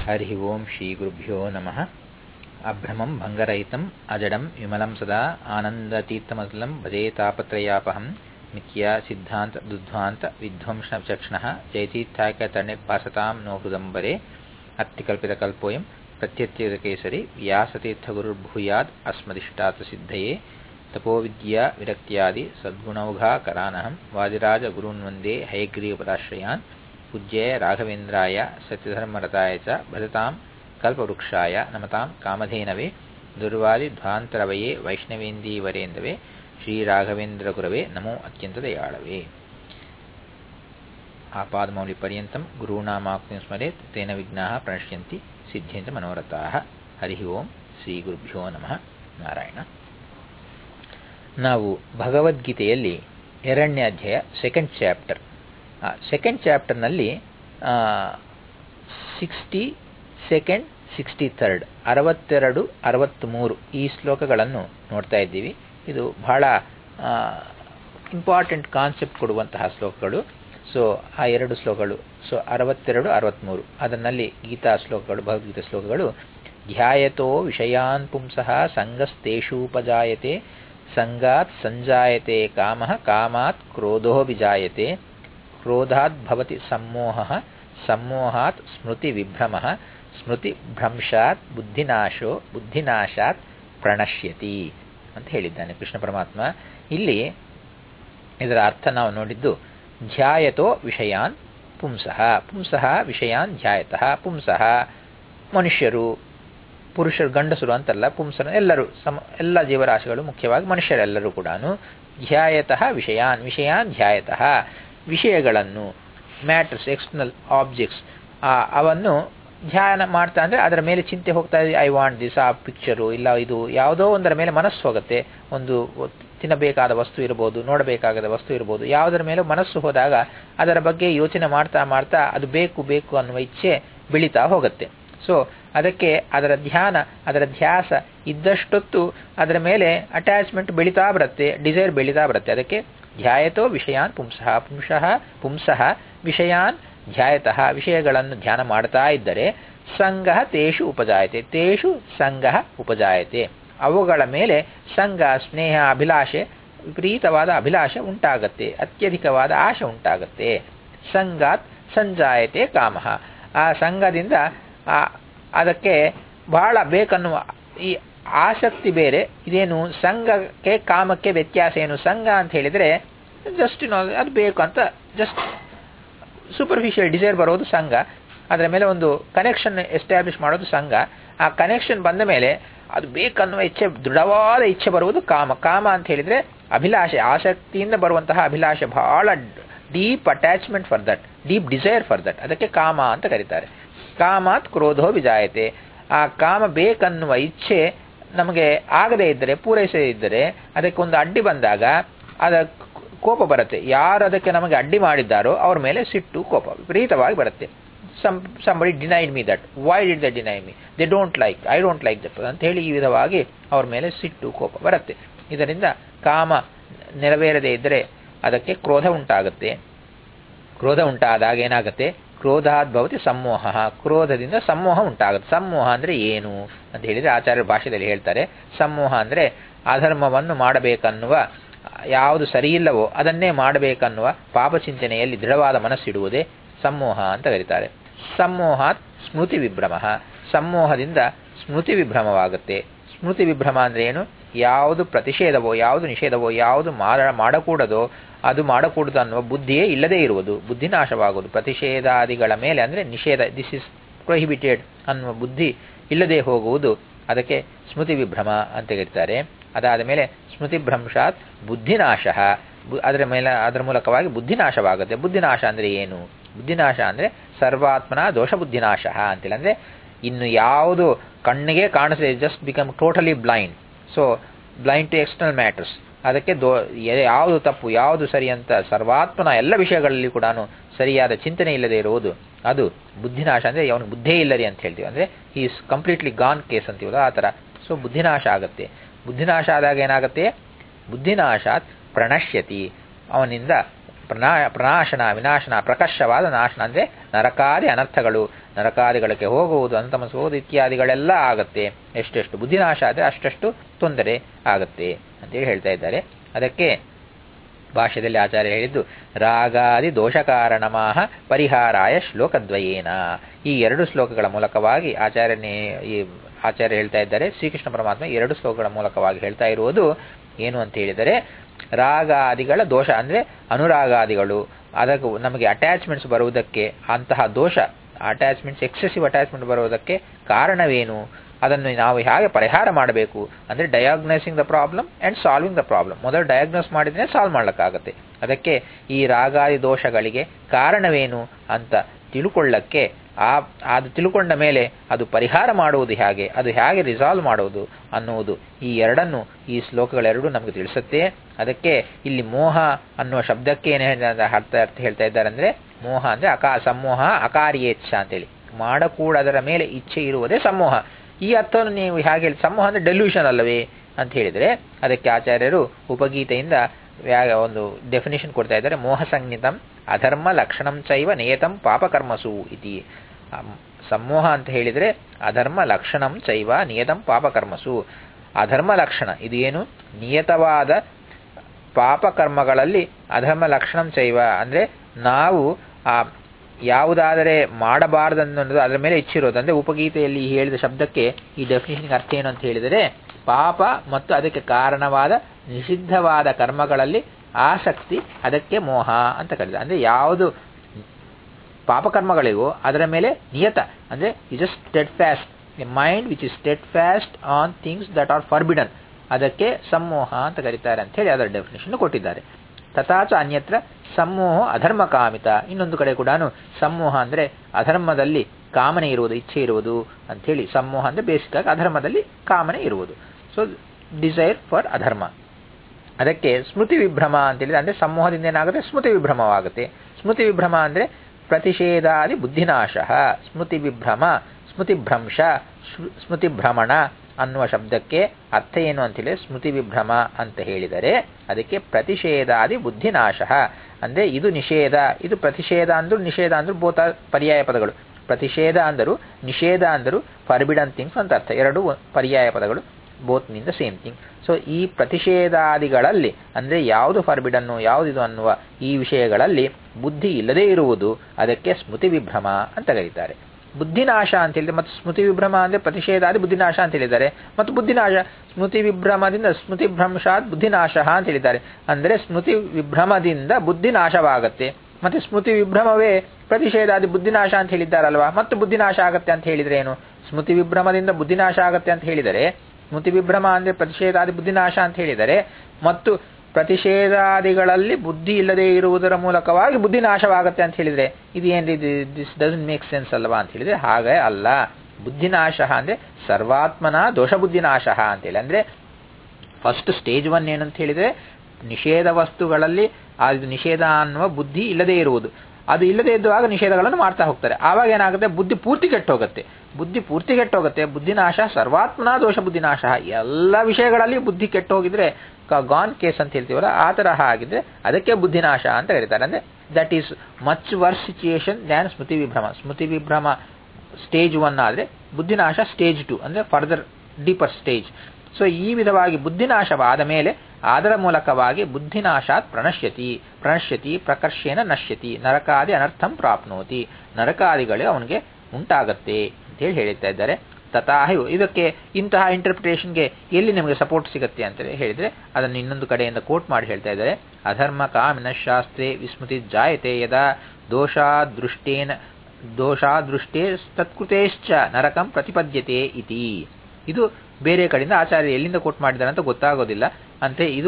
हरिः ओं श्रीगुरुभ्यो नमः अभ्रमं भङ्गरहितम् अजडं विमलं सदा आनन्दतीर्थमतलं भजे तापत्रयापहं मिथ्या सिद्धान्तदुध्वान्तविध्वंसचक्ष्णः जयतीर्थाकतर्णिपासतां नो हृदम्बरे अत्तिकल्पितकल्पोऽयं प्रत्यत्यकेसरि व्यासतीर्थगुरुर्भूयाद् अस्मदिष्टार्थसिद्धये तपोविद्या विरक्त्यादि सद्गुणौघाकरानहं वादिराजगुरून् वन्दे हयग्रीवपदाश्रयान् पूज्याय राघवेन्द्राय सत्यधर्मरताय च भजतां कल्पवृक्षाय नमतां कामधेनवे दुर्वादिध्वान्तरवये वैष्णवेन्दीवरेन्दवे श्रीराघवेन्द्रगुरवे नमो अत्यन्तदयाळवे आपादमौलिपर्यन्तं गुरूणामाक्तिं स्मरेत् तेन विघ्नाः प्रणश्यन्ति सिद्ध्यन्ति मनोरथाः ಹರಿ ಓಂ ಶ್ರೀ ಗುರುಭ್ಯೋ ನಮಃ ನಾರಾಯಣ ನಾವು ಭಗವದ್ಗೀತೆಯಲ್ಲಿ ಎರಡನೇ ಅಧ್ಯಾಯ ಸೆಕೆಂಡ್ ಚಾಪ್ಟರ್ ಸೆಕೆಂಡ್ ಚಾಪ್ಟರ್ನಲ್ಲಿ ಸಿಕ್ಸ್ಟಿ ಸೆಕೆಂಡ್ ಸಿಕ್ಸ್ಟಿ ಥರ್ಡ್ ಅರವತ್ತೆರಡು ಅರವತ್ತ್ಮೂರು ಈ ಶ್ಲೋಕಗಳನ್ನು ನೋಡ್ತಾ ಇದ್ದೀವಿ ಇದು ಬಹಳ ಇಂಪಾರ್ಟೆಂಟ್ ಕಾನ್ಸೆಪ್ಟ್ ಕೊಡುವಂತಹ ಶ್ಲೋಕಗಳು ಸೊ ಆ ಎರಡು ಶ್ಲೋಕಗಳು ಸೊ ಅರವತ್ತೆರಡು ಅರವತ್ತ್ಮೂರು ಅದರಲ್ಲಿ ಗೀತಾ ಶ್ಲೋಕಗಳು ಭಗವದ್ಗೀತಾ ಶ್ಲೋಕಗಳು ಧ್ಯಾಯತೋ ವಿಷಯಾನ್ ಪುಂಸಃ ಸಂಗಸ್ತೇಷೂಪಜಾಯತೆ ಸಂಗಾತ್ ಸಂಜಾಯತೆ ಕಾಮಃ ಕಾಮಾತ್ ಕ್ರೋಧೋ ವಿಜಾಯತೆ ಕ್ರೋಧಾತ್ ಭವತಿ ಸಮ್ಮೋಹ ಸಮ್ಮೋಹಾತ್ ಸ್ಮೃತಿ ವಿಭ್ರಮ ಸ್ಮೃತಿ ಭ್ರಂಶಾತ್ ಬುದ್ಧಿನಾಶೋ ಬುದ್ಧಿನಾಶಾತ್ ಪ್ರಣಶ್ಯತಿ ಅಂತ ಹೇಳಿದ್ದಾನೆ ಕೃಷ್ಣ ಪರಮಾತ್ಮ ಇಲ್ಲಿ ಇದರ ಅರ್ಥ ನಾವು ನೋಡಿದ್ದು ಧ್ಯಾಯತೋ ವಿಷಯಾನ್ ಪುಂಸಃ ಪುಂಸಃ ವಿಷಯಾನ್ ಧ್ಯಾಯತಃ ಪುಂಸಃ ಮನುಷ್ಯರು ಪುರುಷರು ಗಂಡಸರು ಅಂತಲ್ಲ ಪುಂಸರು ಎಲ್ಲರೂ ಸಮ ಎಲ್ಲ ಜೀವರಾಶಿಗಳು ಮುಖ್ಯವಾಗಿ ಮನುಷ್ಯರೆಲ್ಲರೂ ಕೂಡ ಧ್ಯಾಯತಃ ವಿಷಯಾನ್ ವಿಷಯಾನ್ ಧ್ಯಾಯತಃ ವಿಷಯಗಳನ್ನು ಮ್ಯಾಟರ್ಸ್ ಎಕ್ಸ್ಟರ್ನಲ್ ಆಬ್ಜೆಕ್ಟ್ಸ್ ಅವನ್ನು ಧ್ಯಾನ ಮಾಡ್ತಾ ಅಂದರೆ ಅದರ ಮೇಲೆ ಚಿಂತೆ ಹೋಗ್ತಾ ಇದೆ ಐ ವಾಂಟ್ ದಿಸ್ ಆ ಪಿಕ್ಚರು ಇಲ್ಲ ಇದು ಯಾವುದೋ ಒಂದರ ಮೇಲೆ ಮನಸ್ಸು ಹೋಗುತ್ತೆ ಒಂದು ತಿನ್ನಬೇಕಾದ ವಸ್ತು ಇರ್ಬೋದು ನೋಡಬೇಕಾದ ವಸ್ತು ಇರ್ಬೋದು ಯಾವುದರ ಮೇಲೆ ಮನಸ್ಸು ಹೋದಾಗ ಅದರ ಬಗ್ಗೆ ಯೋಚನೆ ಮಾಡ್ತಾ ಮಾಡ್ತಾ ಅದು ಬೇಕು ಬೇಕು ಅನ್ನುವ ಇಚ್ಛೆ ಬೆಳೀತಾ ಹೋಗುತ್ತೆ ಸೊ ಅದಕ್ಕೆ ಅದರ ಧ್ಯಾನ ಅದರ ಧ್ಯಾಸ ಇದ್ದಷ್ಟೊತ್ತು ಅದರ ಮೇಲೆ ಅಟ್ಯಾಚ್ಮೆಂಟ್ ಬೆಳೀತಾ ಬರುತ್ತೆ ಡಿಸೈರ್ ಬೆಳೀತಾ ಬರುತ್ತೆ ಅದಕ್ಕೆ ಧ್ಯಾಯತೋ ವಿಷಯಾನ್ ಪುಂಸಃ ಪುಂಸಃ ಪುಂಸಃ ವಿಷಯಾನ್ ಧ್ಯಾಯತಃ ವಿಷಯಗಳನ್ನು ಧ್ಯಾನ ಮಾಡ್ತಾ ಇದ್ದರೆ ಸಂಘ ತೇಷು ಉಪಜಾಯತೆ ತೇಷು ಸಂಘ ಉಪಜಾಯತೆ ಅವುಗಳ ಮೇಲೆ ಸಂಘ ಸ್ನೇಹ ಅಭಿಲಾಷೆ ವಿಪರೀತವಾದ ಅಭಿಲಾಷೆ ಉಂಟಾಗತ್ತೆ ಅತ್ಯಧಿಕವಾದ ಆಶೆ ಉಂಟಾಗತ್ತೆ ಸಂಗಾತ್ ಸಂಜಾಯತೆ ಕಾಮಃ ಆ ಸಂಘದಿಂದ ಅದಕ್ಕೆ ಬಹಳ ಬೇಕನ್ನುವ ಈ ಆಸಕ್ತಿ ಬೇರೆ ಇದೇನು ಸಂಘಕ್ಕೆ ಕಾಮಕ್ಕೆ ವ್ಯತ್ಯಾಸ ಏನು ಸಂಘ ಅಂತ ಹೇಳಿದರೆ ಜಸ್ಟ್ ಅದು ಬೇಕು ಅಂತ ಜಸ್ಟ್ ಸೂಪರ್ಫಿಷಿಯಲ್ ಡಿಸೈರ್ ಬರೋದು ಸಂಘ ಅದರ ಮೇಲೆ ಒಂದು ಕನೆಕ್ಷನ್ ಎಸ್ಟಾಬ್ಲಿಷ್ ಮಾಡೋದು ಸಂಘ ಆ ಕನೆಕ್ಷನ್ ಬಂದ ಮೇಲೆ ಅದು ಬೇಕನ್ನುವ ಇಚ್ಛೆ ದೃಢವಾದ ಇಚ್ಛೆ ಬರುವುದು ಕಾಮ ಕಾಮ ಅಂತ ಹೇಳಿದರೆ ಅಭಿಲಾಷೆ ಆಸಕ್ತಿಯಿಂದ ಬರುವಂತಹ ಅಭಿಲಾಷೆ ಬಹಳ deep attachment for that deep desire for that ಅದಕ್ಕೆ ಕಾಮ ಅಂತ ಕರೀತಾರೆ ಕಾಮಾತ್ ಕ್ರೋಧೋ ವಿಜಾಯತೆ ಆ ಕಾಮ ಬೇಕನ್ನುವ ಇಚ್ಛೆ ನಮಗೆ ಆಗದೇ ಇದ್ದರೆ ಪೂರೈಸದೇ ಇದ್ದರೆ ಅದಕ್ಕೆ ಒಂದು ಅಡ್ಡಿ ಬಂದಾಗ ಅದ ಕೋಪ ಬರುತ್ತೆ ಯಾರು ಅದಕ್ಕೆ ನಮಗೆ ಅಡ್ಡಿ ಮಾಡಿದ್ದಾರೋ ಅವ್ರ ಮೇಲೆ ಸಿಟ್ಟು ಕೋಪ ವಿಪರೀತವಾಗಿ ಬರುತ್ತೆ some somebody denied me that why did the deny me they don't like I don't like that ಅಂತ ಹೇಳಿ ಈ ವಿಧವಾಗಿ ಅವ್ರ ಮೇಲೆ ಸಿಟ್ಟು ಕೋಪ ಬರುತ್ತೆ ಇದರಿಂದ ಕಾಮ ನೆರವೇರದೇ ಇದ್ದರೆ ಅದಕ್ಕೆ ಕ್ರೋಧ ಉಂಟಾಗುತ್ತೆ ಕ್ರೋಧ ಉಂಟಾದಾಗ ಏನಾಗುತ್ತೆ ಕ್ರೋಧಾತ್ ಭವತಿ ಸಮೋಹ ಕ್ರೋಧದಿಂದ ಸಮೋಹ ಉಂಟಾಗುತ್ತೆ ಸಮೋಹ ಅಂದರೆ ಏನು ಅಂತ ಹೇಳಿದರೆ ಆಚಾರ್ಯ ಭಾಷೆಯಲ್ಲಿ ಹೇಳ್ತಾರೆ ಸಮೋಹ ಅಂದರೆ ಅಧರ್ಮವನ್ನು ಮಾಡಬೇಕನ್ನುವ ಯಾವುದು ಸರಿಯಿಲ್ಲವೋ ಅದನ್ನೇ ಮಾಡಬೇಕನ್ನುವ ಪಾಪಚಿಂತನೆಯಲ್ಲಿ ದೃಢವಾದ ಮನಸ್ಸಿಡುವುದೇ ಸಮೋಹ ಅಂತ ಕರೀತಾರೆ ಸಮೋಹಾತ್ ಸ್ಮೃತಿ ವಿಭ್ರಮ ಸಮೋಹದಿಂದ ಸ್ಮೃತಿ ವಿಭ್ರಮವಾಗುತ್ತೆ ಸ್ಮೃತಿ ವಿಭ್ರಮ ಅಂದರೆ ಏನು ಯಾವುದು ಪ್ರತಿಷೇಧವೋ ಯಾವುದು ನಿಷೇಧವೋ ಯಾವುದು ಮಾಡ ಮಾಡಕೂಡದೋ ಅದು ಮಾಡಕೂಡದು ಅನ್ನುವ ಬುದ್ಧಿಯೇ ಇಲ್ಲದೇ ಇರುವುದು ಬುದ್ಧಿನಾಶವಾಗುವುದು ಪ್ರತಿಷೇಧಾದಿಗಳ ಮೇಲೆ ಅಂದರೆ ನಿಷೇಧ ದಿಸ್ ಇಸ್ ಪ್ರೊಹಿಬಿಟೆಡ್ ಅನ್ನುವ ಬುದ್ಧಿ ಇಲ್ಲದೆ ಹೋಗುವುದು ಅದಕ್ಕೆ ಸ್ಮೃತಿ ವಿಭ್ರಮ ಅಂತ ಕರೀತಾರೆ ಅದಾದ ಮೇಲೆ ಸ್ಮೃತಿ ಭ್ರಂಶಾತ್ ಬುದ್ಧಿನಾಶ ಅದರ ಮೇಲೆ ಅದರ ಮೂಲಕವಾಗಿ ಬುದ್ಧಿನಾಶವಾಗುತ್ತೆ ಬುದ್ಧಿನಾಶ ಅಂದರೆ ಏನು ಬುದ್ಧಿನಾಶ ಅಂದರೆ ಸರ್ವಾತ್ಮನ ದೋಷ ಬುದ್ಧಿನಾಶ ಅಂತಿಲ್ಲ ಅಂದರೆ ಇನ್ನು ಯಾವುದು ಕಣ್ಣಿಗೆ ಕಾಣಿಸದೆ just become totally blind so blind to external matters ಅದಕ್ಕೆ ದೋ ಯಾವುದು ತಪ್ಪು ಯಾವುದು ಸರಿ ಅಂತ ಸರ್ವಾತ್ಮನ ಎಲ್ಲ ವಿಷಯಗಳಲ್ಲಿ ಕೂಡ ಸರಿಯಾದ ಚಿಂತನೆ ಇಲ್ಲದೆ ಇರುವುದು ಅದು ಬುದ್ಧಿನಾಶ ಅಂದರೆ ಅವನಿಗೆ ಬುದ್ಧೇ ಇಲ್ಲರಿ ಅಂತ ಹೇಳ್ತೀವಿ ಅಂದರೆ ಈಸ್ ಕಂಪ್ಲೀಟ್ಲಿ ಗಾನ್ ಕೇಸ್ ಅಂತೀವಲ್ಲ ಆ ಥರ ಸೊ ಬುದ್ಧಿನಾಶ ಆಗುತ್ತೆ ಬುದ್ಧಿನಾಶ ಆದಾಗ ಏನಾಗುತ್ತೆ ಬುದ್ಧಿನಾಶಾತ್ ಪ್ರಣಶ್ಯತಿ ಅವನಿಂದ ಪ್ರಣಾ ಪ್ರಣಾಶನ ವಿನಾಶನ ಪ್ರಕರ್ಷವಾದ ನಾಶನ ಅಂದರೆ ನರಕಾದಿ ಅನರ್ಥಗಳು ನರಕಾದಿಗಳಿಗೆ ಹೋಗುವುದು ಅಂತಮಸುವುದು ಇತ್ಯಾದಿಗಳೆಲ್ಲ ಆಗತ್ತೆ ಎಷ್ಟೆಷ್ಟು ಬುದ್ಧಿನಾಶ ಆದರೆ ಅಷ್ಟಷ್ಟು ತೊಂದರೆ ಆಗತ್ತೆ ಅಂತೇಳಿ ಹೇಳ್ತಾ ಇದ್ದಾರೆ ಅದಕ್ಕೆ ಭಾಷ್ಯದಲ್ಲಿ ಆಚಾರ್ಯ ಹೇಳಿದ್ದು ರಾಗಾದಿ ದೋಷ ಕಾರಣಮಾಹ ಪರಿಹಾರಾಯ ಶ್ಲೋಕದ್ವಯೇನ ಈ ಎರಡು ಶ್ಲೋಕಗಳ ಮೂಲಕವಾಗಿ ಆಚಾರ್ಯನೇ ಈ ಆಚಾರ್ಯ ಹೇಳ್ತಾ ಇದ್ದಾರೆ ಶ್ರೀಕೃಷ್ಣ ಪರಮಾತ್ಮ ಎರಡು ಶ್ಲೋಕಗಳ ಮೂಲಕವಾಗಿ ಹೇಳ್ತಾ ಇರುವುದು ಏನು ಅಂತ ಹೇಳಿದರೆ ರಾಗಾದಿಗಳ ದೋಷ ಅಂದರೆ ಅನುರಾಗಾದಿಗಳು ಅದಕ್ಕೆ ನಮಗೆ ಅಟ್ಯಾಚ್ಮೆಂಟ್ಸ್ ಬರುವುದಕ್ಕೆ ಅಂತಹ ದೋಷ ಅಟ್ಯಾಚ್ಮೆಂಟ್ಸ್ ಎಕ್ಸೆಸಿವ್ ಅಟ್ಯಾಚ್ಮೆಂಟ್ ಬರುವುದಕ್ಕೆ ಕಾರಣವೇನು ಅದನ್ನು ನಾವು ಹೇಗೆ ಪರಿಹಾರ ಮಾಡಬೇಕು ಅಂದರೆ diagnosing the problem and solving the problem ಮೊದಲು ಡಯಾಗ್ನೋಸ್ ಮಾಡಿದ್ರೆ ಸಾಲ್ವ್ ಮಾಡಲಿಕ್ಕಾಗತ್ತೆ ಅದಕ್ಕೆ ಈ ರಾಗಾದಿ ದೋಷಗಳಿಗೆ ಕಾರಣವೇನು ಅಂತ ತಿಳ್ಕೊಳ್ಳಕ್ಕೆ ಆ ಅದು ತಿಳ್ಕೊಂಡ ಮೇಲೆ ಅದು ಪರಿಹಾರ ಮಾಡುವುದು ಹೇಗೆ ಅದು ಹೇಗೆ ರಿಸಾಲ್ವ್ ಮಾಡುವುದು ಅನ್ನುವುದು ಈ ಎರಡನ್ನು ಈ ಶ್ಲೋಕಗಳೆರಡು ನಮಗೆ ತಿಳಿಸುತ್ತೆ ಅದಕ್ಕೆ ಇಲ್ಲಿ ಮೋಹ ಅನ್ನುವ ಶಬ್ದಕ್ಕೆ ಏನು ಅರ್ಥ ಅರ್ಥ ಹೇಳ್ತಾ ಇದ್ದಾರೆ ಅಂದರೆ ಮೋಹ ಅಂದರೆ ಅಕಾ ಸಮೋಹ ಅಕಾರ್ಯೇಚ್ಛ ಅಂತೇಳಿ ಮಾಡಕೂಡದರ ಮೇಲೆ ಇಚ್ಛೆ ಇರುವುದೇ ಸಮೋಹ ಈ ಅರ್ಥವನ್ನು ನೀವು ಹೇಗೆ ಹೇಳಿ ಸಮೂಹ ಅಂದರೆ ಡೆಲ್ಯೂಷನ್ ಅಲ್ಲವೇ ಅಂತ ಹೇಳಿದರೆ ಅದಕ್ಕೆ ಆಚಾರ್ಯರು ಉಪಗೀತೆಯಿಂದ ಒಂದು ಡೆಫಿನೇಷನ್ ಕೊಡ್ತಾ ಇದ್ದಾರೆ ಮೋಹ ಸಂಜ್ಞಿತಂ ಅಧರ್ಮ ಲಕ್ಷಣಂ ಚೈವ ನಿಯತಂ ಪಾಪಕರ್ಮಸು ಇತಿ ಸಮೂಹ ಅಂತ ಹೇಳಿದರೆ ಅಧರ್ಮ ಲಕ್ಷಣಂ ಚೈವ ನಿಯತಂ ಪಾಪಕರ್ಮಸು ಅಧರ್ಮ ಲಕ್ಷಣ ಇದು ಏನು ನಿಯತವಾದ ಪಾಪಕರ್ಮಗಳಲ್ಲಿ ಅಧರ್ಮ ಲಕ್ಷಣಂ ಚೈವ ಅಂದರೆ ನಾವು ಆ ಯಾವುದಾದರೆ ಮಾಡಬಾರದನ್ನೋದು ಅದರ ಮೇಲೆ ಇಚ್ಛಿರೋದು ಅಂದರೆ ಉಪಗೀತೆಯಲ್ಲಿ ಹೇಳಿದ ಶಬ್ದಕ್ಕೆ ಈ ಡೆಫಿನೇಷನ್ಗೆ ಅರ್ಥ ಏನು ಅಂತ ಹೇಳಿದರೆ ಪಾಪ ಮತ್ತು ಅದಕ್ಕೆ ಕಾರಣವಾದ ನಿಷಿದ್ಧವಾದ ಕರ್ಮಗಳಲ್ಲಿ ಆಸಕ್ತಿ ಅದಕ್ಕೆ ಮೋಹ ಅಂತ ಕರೀತಾರೆ ಅಂದರೆ ಯಾವುದು ಪಾಪಕರ್ಮಗಳಿಗೂ ಅದರ ಮೇಲೆ ನಿಯತ ಅಂದರೆ is a steadfast a mind which is steadfast on things that are forbidden ಅದಕ್ಕೆ ಸಮೂಹ ಅಂತ ಕರೀತಾರೆ ಅಂತ ಹೇಳಿ ಅದರ ಡೆಫಿನೇಷನ್ ಕೊಟ್ಟಿದ್ದಾರೆ ತಥಾಚ ಅನ್ಯತ್ರ ಸಮೂಹ ಅಧರ್ಮ ಕಾಮಿತ ಇನ್ನೊಂದು ಕಡೆ ಕೂಡ ಸಮೂಹ ಅಂದರೆ ಅಧರ್ಮದಲ್ಲಿ ಕಾಮನೆ ಇರುವುದು ಇಚ್ಛೆ ಇರುವುದು ಅಂಥೇಳಿ ಸಮೂಹ ಅಂದರೆ ಬೇಸಿಕ್ ಆಗಿ ಅಧರ್ಮದಲ್ಲಿ ಕಾಮನೆ ಇರುವುದು ಸೊ ಡಿಸೈರ್ ಫಾರ್ ಅಧರ್ಮ ಅದಕ್ಕೆ ಸ್ಮೃತಿ ವಿಭ್ರಮ ಅಂತೇಳಿದ್ರೆ ಅಂದರೆ ಸಮೂಹದಿಂದ ಏನಾಗುತ್ತೆ ಸ್ಮೃತಿ ವಿಭ್ರಮವಾಗುತ್ತೆ ಸ್ಮೃತಿ ವಿಭ್ರಮ ಅಂದರೆ ಪ್ರತಿಷೇಧಾದಿ ಬುದ್ಧಿನಾಶ ಸ್ಮೃತಿ ವಿಭ್ರಮ ಸ್ಮೃತಿಭ್ರಂಶ ಸ್ಮೃತಿಭ್ರಮಣ ಅನ್ನುವ ಶಬ್ದಕ್ಕೆ ಅರ್ಥ ಏನು ಅಂತೇಳಿ ಸ್ಮೃತಿ ವಿಭ್ರಮ ಅಂತ ಹೇಳಿದರೆ ಅದಕ್ಕೆ ಪ್ರತಿಷೇಧಾದಿ ಬುದ್ಧಿನಾಶ ಅಂದರೆ ಇದು ನಿಷೇಧ ಇದು ಪ್ರತಿಷೇಧ ಅಂದ್ರು ನಿಷೇಧ ಅಂದ್ರು ಬೋತ ಪರ್ಯಾಯ ಪದಗಳು ಪ್ರತಿಷೇಧ ಅಂದರು ನಿಷೇಧ ಅಂದರು ಫರ್ಬಿಡನ್ ಥಿಂಗ್ಸ್ ಅಂತ ಅರ್ಥ ಎರಡು ಪರ್ಯಾಯ ಪದಗಳು both mean the same thing so ಈ ಪ್ರತಿಷೇಧಾದಿಗಳಲ್ಲಿ ಅಂದರೆ ಯಾವುದು ಫರ್ಬಿಡನ್ನು ಯಾವುದಿದು ಅನ್ನುವ ಈ ವಿಷಯಗಳಲ್ಲಿ ಬುದ್ಧಿ ಇಲ್ಲದೇ ಇರುವುದು ಅದಕ್ಕೆ ಸ್ಮೃತಿ ವಿಭ್ರಮ ಅಂತ ಕರೀತಾರೆ ಬುದ್ಧಿನಾಶ ಅಂತ ಹೇಳಿದ್ರೆ ಮತ್ತು ಸ್ಮೃತಿ ವಿಭ್ರಮ ಅಂದರೆ ಪ್ರತಿಷೇಧಾದಿ ಬುದ್ಧಿನಾಶ ಅಂತ ಹೇಳಿದ್ದಾರೆ ಮತ್ತು ಬುದ್ಧಿನಾಶ ಸ್ಮೃತಿ ವಿಭ್ರಮದಿಂದ ಸ್ಮೃತಿ ಭ್ರಂಶಾತ್ ಬುದ್ಧಿನಾಶ ಅಂತ ಹೇಳಿದ್ದಾರೆ ಅಂದರೆ ಸ್ಮೃತಿ ವಿಭ್ರಮದಿಂದ ಬುದ್ಧಿನಾಶವಾಗತ್ತೆ ಮತ್ತೆ ಸ್ಮೃತಿ ವಿಭ್ರಮವೇ ಪ್ರತಿಷೇಧಾದಿ ಬುದ್ಧಿನಾಶ ಅಂತ ಹೇಳಿದ್ದಾರಲ್ವಾ ಮತ್ತು ಬುದ್ಧಿನಾಶ ಆಗತ್ತೆ ಅಂತ ಹೇಳಿದ್ರೆ ಏನು ಸ್ಮೃತಿ ವಿಭ್ರಮದಿಂದ ಬುದ್ಧಿನಾಶ ಆಗತ್ತೆ ಅಂತ ಹೇಳಿದರೆ ಸ್ಮೃತಿ ವಿಭ್ರಮ ಅಂದರೆ ಪ್ರತಿಷೇಧಾದಿ ಬುದ್ಧಿನಾಶ ಅಂತ ಹೇಳಿದರೆ ಮತ್ತು ಪ್ರತಿಷೇಧಾದಿಗಳಲ್ಲಿ ಬುದ್ಧಿ ಇಲ್ಲದೆ ಇರುವುದರ ಮೂಲಕವಾಗಿ ಬುದ್ಧಿ ನಾಶವಾಗುತ್ತೆ ಅಂತ ಹೇಳಿದರೆ ಇದು ಏನು ದಿಸ್ ಡಸನ್ ಮೇಕ್ ಸೆನ್ಸ್ ಅಲ್ವಾ ಅಂತ ಹೇಳಿದರೆ ಹಾಗೆ ಅಲ್ಲ ಬುದ್ಧಿನಾಶ ಅಂದರೆ ಸರ್ವಾತ್ಮನ ದೋಷ ಬುದ್ಧಿನಾಶ ಅಂತೇಳಿ ಅಂದರೆ ಫಸ್ಟ್ ಸ್ಟೇಜ್ ಒನ್ ಏನಂತ ಹೇಳಿದರೆ ನಿಷೇಧ ವಸ್ತುಗಳಲ್ಲಿ ಅದು ನಿಷೇಧ ಅನ್ನುವ ಬುದ್ಧಿ ಇಲ್ಲದೇ ಇರುವುದು ಅದು ಇಲ್ಲದೇ ಇದ್ದಾಗ ನಿಷೇಧಗಳನ್ನು ಮಾಡ್ತಾ ಹೋಗ್ತಾರೆ ಆವಾಗ ಏನಾಗುತ್ತೆ ಬುದ್ಧಿ ಪೂರ್ತಿ ಕೆಟ್ಟೋಗುತ್ತೆ ಬುದ್ಧಿ ಪೂರ್ತಿ ಕೆಟ್ಟೋಗುತ್ತೆ ಬುದ್ಧಿನಾಶ ಸರ್ವಾತ್ಮನ ದೋಷ ಬುದ್ಧಿನಾಶ ಎಲ್ಲ ವಿಷಯಗಳಲ್ಲಿ ಬುದ್ಧಿ ಕೆಟ್ಟೋಗಿದ್ರೆ ಗಾನ್ ಕೇಸ್ ಅಂತ ಹೇಳ್ತೀವಲ್ಲ ಆ ತರಹ ಆಗಿದ್ರೆ ಅದಕ್ಕೆ ಬುದ್ಧಿನಾಶ ಅಂತ ಕರೀತಾರೆ ಅಂದರೆ that is much worse situation than ಸ್ಮೃತಿ ವಿಭ್ರಮ ಸ್ಮೃತಿ ವಿಭ್ರಮ ಸ್ಟೇಜ್ ಒನ್ ಆದರೆ ಬುದ್ಧಿನಾಶ ಸ್ಟೇಜ್ ಟು ಅಂದರೆ ಫರ್ದರ್ ಡೀಪರ್ ಸ್ಟೇಜ್ ಸೊ ಈ ವಿಧವಾಗಿ ಬುದ್ಧಿನಾಶವಾದ ಮೇಲೆ ಅದರ ಮೂಲಕವಾಗಿ ಬುದ್ಧಿನಾಶಾತ್ ಪ್ರಣಶ್ಯತಿ ಪ್ರಣಶ್ಯತಿ ಪ್ರಕರ್ಷೇನ ನಶ್ಯತಿ ನರಕಾದಿ ಅನರ್ಥಂ ಪ್ರಾಪ್ನೋತಿ ನರಕಾದಿಗಳು ಅವನಿಗೆ ಉಂಟಾಗತ್ತೆ ಅಂತೇಳಿ ಹೇಳ್ತಾ ಇದ್ದಾರೆ ತಥಾಹು ಇದಕ್ಕೆ ಇಂತಹ ಇಂಟರ್ಪ್ರಿಟೇಷನ್ಗೆ ಎಲ್ಲಿ ನಿಮಗೆ ಸಪೋರ್ಟ್ ಸಿಗುತ್ತೆ ಅಂತ ಹೇಳಿದರೆ ಅದನ್ನು ಇನ್ನೊಂದು ಕಡೆಯಿಂದ ಕೋಟ್ ಮಾಡಿ ಹೇಳ್ತಾ ಇದ್ದಾರೆ ಅಧರ್ಮ ಕಾಮಿನ ಶಾಸ್ತ್ರೇ ವಿಸ್ಮೃತಿ ಜಾಯತೆ ಯದಾ ದೋಷಾದೃಷ್ಟೇನ ದೋಷಾದೃಷ್ಟೇ ತತ್ಕೃತೇಶ್ಚ ನರಕಂ ಪ್ರತಿಪದ್ಯತೆ ಇತಿ ಇದು ಬೇರೆ ಕಡೆಯಿಂದ ಆಚಾರ್ಯ ಎಲ್ಲಿಂದ ಕೋಟ್ ಮಾಡಿದ್ದಾರೆ ಅಂತ ಗೊತ್ತಾಗೋದಿಲ್ಲ ಅಂತೆ ಇದು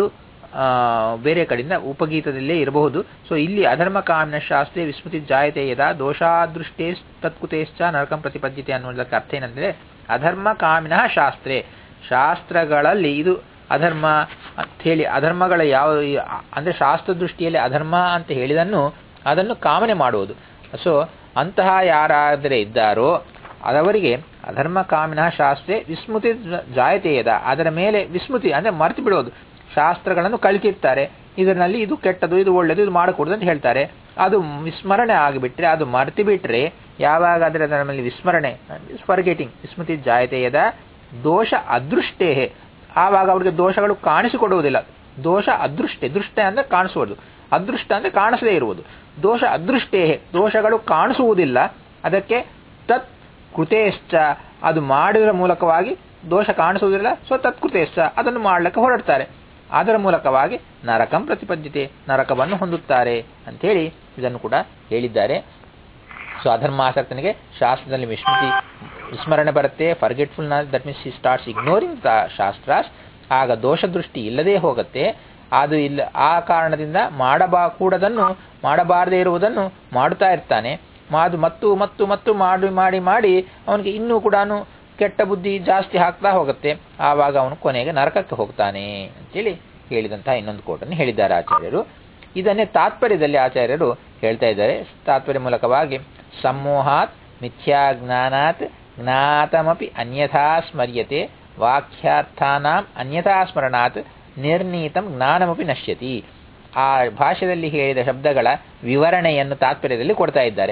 ಬೇರೆ ಕಡೆಯಿಂದ ಉಪಗೀತದಲ್ಲೇ ಇರಬಹುದು ಸೊ ಇಲ್ಲಿ ಅಧರ್ಮ ಕಾಮಿನ ಶಾಸ್ತ್ರೇ ವಿಸ್ಮೃತಿ ಜಾಯತೆ ಯದಾ ದೋಷಾದೃಷ್ಟೇ ತತ್ಕುತೇಶ್ಚ ನರಕಂ ಪ್ರತಿಪದ್ಯತೆ ಅನ್ನೋದಕ್ಕೆ ಅರ್ಥ ಏನಂದರೆ ಅಧರ್ಮ ಕಾಮಿನ ಶಾಸ್ತ್ರೇ ಶಾಸ್ತ್ರಗಳಲ್ಲಿ ಇದು ಅಧರ್ಮ ಅಂತ ಹೇಳಿ ಅಧರ್ಮಗಳ ಯಾವ ಅಂದರೆ ಶಾಸ್ತ್ರ ದೃಷ್ಟಿಯಲ್ಲಿ ಅಧರ್ಮ ಅಂತ ಹೇಳಿದನ್ನು ಅದನ್ನು ಕಾಮನೆ ಮಾಡುವುದು ಸೊ ಅಂತಹ ಯಾರಾದರೆ ಇದ್ದಾರೋ ಅದವರಿಗೆ ಅಧರ್ಮ ಕಾಮಿನ ಶಾಸ್ತ್ರೇ ವಿಸ್ಮೃತಿ ಜಾಯತೆಯದ ಅದರ ಮೇಲೆ ವಿಸ್ಮೃತಿ ಅಂದರೆ ಮರೆತು ಬಿಡೋದು ಶಾಸ್ತ್ರಗಳನ್ನು ಕಲಿತಿರ್ತಾರೆ ಇದರಲ್ಲಿ ಇದು ಕೆಟ್ಟದು ಇದು ಒಳ್ಳೆಯದು ಇದು ಮಾಡಕೂಡದು ಅಂತ ಹೇಳ್ತಾರೆ ಅದು ವಿಸ್ಮರಣೆ ಆಗಿಬಿಟ್ರೆ ಅದು ಮರ್ತಿ ಬಿಟ್ರೆ ಯಾವಾಗ ಅದರ ಅದರ ಮೇಲೆ ವಿಸ್ಮರಣೆ ಫರ್ಗೆಟಿಂಗ್ ವಿಸ್ಮೃತಿ ಜಾಯತೆ ಯದ ದೋಷ ಅದೃಷ್ಟೇ ಆವಾಗ ಅವರಿಗೆ ದೋಷಗಳು ಕಾಣಿಸಿಕೊಡುವುದಿಲ್ಲ ದೋಷ ಅದೃಷ್ಟೆ ದೃಷ್ಟ ಅಂದ್ರೆ ಕಾಣಿಸುವುದು ಅದೃಷ್ಟ ಅಂದ್ರೆ ಕಾಣಿಸದೇ ಇರುವುದು ದೋಷ ಅದೃಷ್ಟೇ ದೋಷಗಳು ಕಾಣಿಸುವುದಿಲ್ಲ ಅದಕ್ಕೆ ತತ್ ಕೃತೇಶ್ಚ ಅದು ಮಾಡಿದ್ರ ಮೂಲಕವಾಗಿ ದೋಷ ಕಾಣಿಸುವುದಿಲ್ಲ ಸೊ ತತ್ ಕೃತೇಶ್ಚ ಅದನ್ನು ಮಾಡಲಿಕ್ಕೆ ಹೊರಡ್ತಾರೆ ಅದರ ಮೂಲಕವಾಗಿ ನರಕಂ ಪ್ರತಿಪದ್ಯತೆ ನರಕವನ್ನು ಹೊಂದುತ್ತಾರೆ ಅಂಥೇಳಿ ಇದನ್ನು ಕೂಡ ಹೇಳಿದ್ದಾರೆ ಸೊ ಅಧರ್ಮಾಸಕ್ತನಿಗೆ ಶಾಸ್ತ್ರದಲ್ಲಿ ವಿಸ್ಮೃತಿ ವಿಸ್ಮರಣೆ ಬರುತ್ತೆ forgetful that means he starts ignoring the ಶಾಸ್ತ್ರಾಸ್ ಆಗ ದೋಷ ದೃಷ್ಟಿ ಇಲ್ಲದೆ ಹೋಗುತ್ತೆ ಅದು ಇಲ್ಲ ಆ ಕಾರಣದಿಂದ ಮಾಡಬಾ ಕೂಡದನ್ನು ಮಾಡಬಾರದೇ ಇರುವುದನ್ನು ಮಾಡುತ್ತಾ ಇರ್ತಾನೆ ಮಾದು ಮತ್ತು ಮತ್ತು ಮತ್ತು ಮಾಡಿ ಮಾಡಿ ಮಾಡಿ ಅವನಿಗೆ ಇನ್ನೂ ಕೂಡ ಕೆಟ್ಟ ಬುದ್ಧಿ ಜಾಸ್ತಿ ಹಾಕ್ತಾ ಹೋಗುತ್ತೆ ಆವಾಗ ಅವನು ಕೊನೆಗೆ ನರಕಕ್ಕೆ ಹೋಗ್ತಾನೆ ಅಂತೇಳಿ ಹೇಳಿದಂತಹ ಇನ್ನೊಂದು ಕೋಟನ್ನು ಹೇಳಿದ್ದಾರೆ ಆಚಾರ್ಯರು ಇದನ್ನೇ ತಾತ್ಪರ್ಯದಲ್ಲಿ ಆಚಾರ್ಯರು ಹೇಳ್ತಾ ಇದ್ದಾರೆ ತಾತ್ಪರ್ಯ ಮೂಲಕವಾಗಿ ಸಮೂಹಾತ್ ಮಿಥ್ಯಾಜ್ಞಾನಾತ್ ಜ್ಞಾತಮಪಿ ಅನ್ಯಥಾ ಸ್ಮರ್ಯತೆ ವಾಕ್ಯಾರ್ಥಾನಾಂ ಅನ್ಯಥಾ ಸ್ಮರಣಾತ್ ನಿರ್ಣೀತಂ ಜ್ಞಾನಮಪಿ ನಶ್ಯತಿ ಆ ಭಾಷೆಯಲ್ಲಿ ಹೇಳಿದ ಶಬ್ದಗಳ ವಿವರಣೆಯನ್ನು ತಾತ್ಪರ್ಯದಲ್ಲಿ ಕೊಡ್ತಾ ಇದ್ದಾರೆ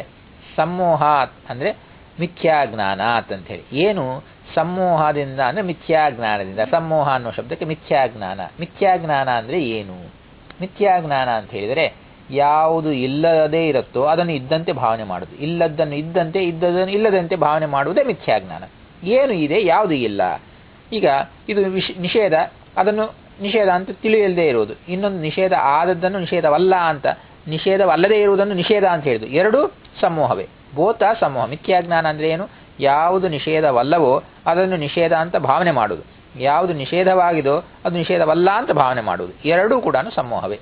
ಸಮೂಹಾತ್ ಅಂದರೆ ಮಿಥ್ಯಾಜ್ಞಾನಾತ್ ಅಂತ ಹೇಳಿ ಏನು ಸಮೂಹದಿಂದ ಅಂದರೆ ಮಿಥ್ಯಾಜ್ಞಾನದಿಂದ ಸಮೂಹ ಅನ್ನೋ ಶಬ್ದಕ್ಕೆ ಮಿಥ್ಯಾಜ್ಞಾನ ಮಿಥ್ಯಾಜ್ಞಾನ ಅಂದರೆ ಏನು ಮಿಥ್ಯಾಜ್ಞಾನ ಅಂತ ಹೇಳಿದರೆ ಯಾವುದು ಇಲ್ಲದೇ ಇರುತ್ತೋ ಅದನ್ನು ಇದ್ದಂತೆ ಭಾವನೆ ಮಾಡುವುದು ಇಲ್ಲದನ್ನು ಇದ್ದಂತೆ ಇದ್ದದನ್ನು ಇಲ್ಲದಂತೆ ಭಾವನೆ ಮಾಡುವುದೇ ಮಿಥ್ಯಾಜ್ಞಾನ ಏನು ಇದೆ ಯಾವುದು ಇಲ್ಲ ಈಗ ಇದು ವಿಷ ನಿಷೇಧ ಅದನ್ನು ನಿಷೇಧ ಅಂತ ತಿಳಿಯಲ್ಲದೆ ಇರುವುದು ಇನ್ನೊಂದು ನಿಷೇಧ ಆದದ್ದನ್ನು ನಿಷೇಧವಲ್ಲ ಅಂತ ನಿಷೇಧವಲ್ಲದೇ ಇರುವುದನ್ನು ನಿಷೇಧ ಅಂತ ಹೇಳಿದು ಎರಡೂ ಸಮೂಹವೇ ಬೋತ ಸಮೂಹ ಮಿಥ್ಯಾಜ್ಞಾನ ಅಂದರೆ ಏನು ಯಾವುದು ನಿಷೇಧವಲ್ಲವೋ ಅದನ್ನು ನಿಷೇಧ ಅಂತ ಭಾವನೆ ಮಾಡುವುದು ಯಾವುದು ನಿಷೇಧವಾಗಿದೋ ಅದು ನಿಷೇಧವಲ್ಲ ಅಂತ ಭಾವನೆ ಮಾಡುವುದು ಎರಡೂ ಕೂಡ ಸಮೂಹವೇ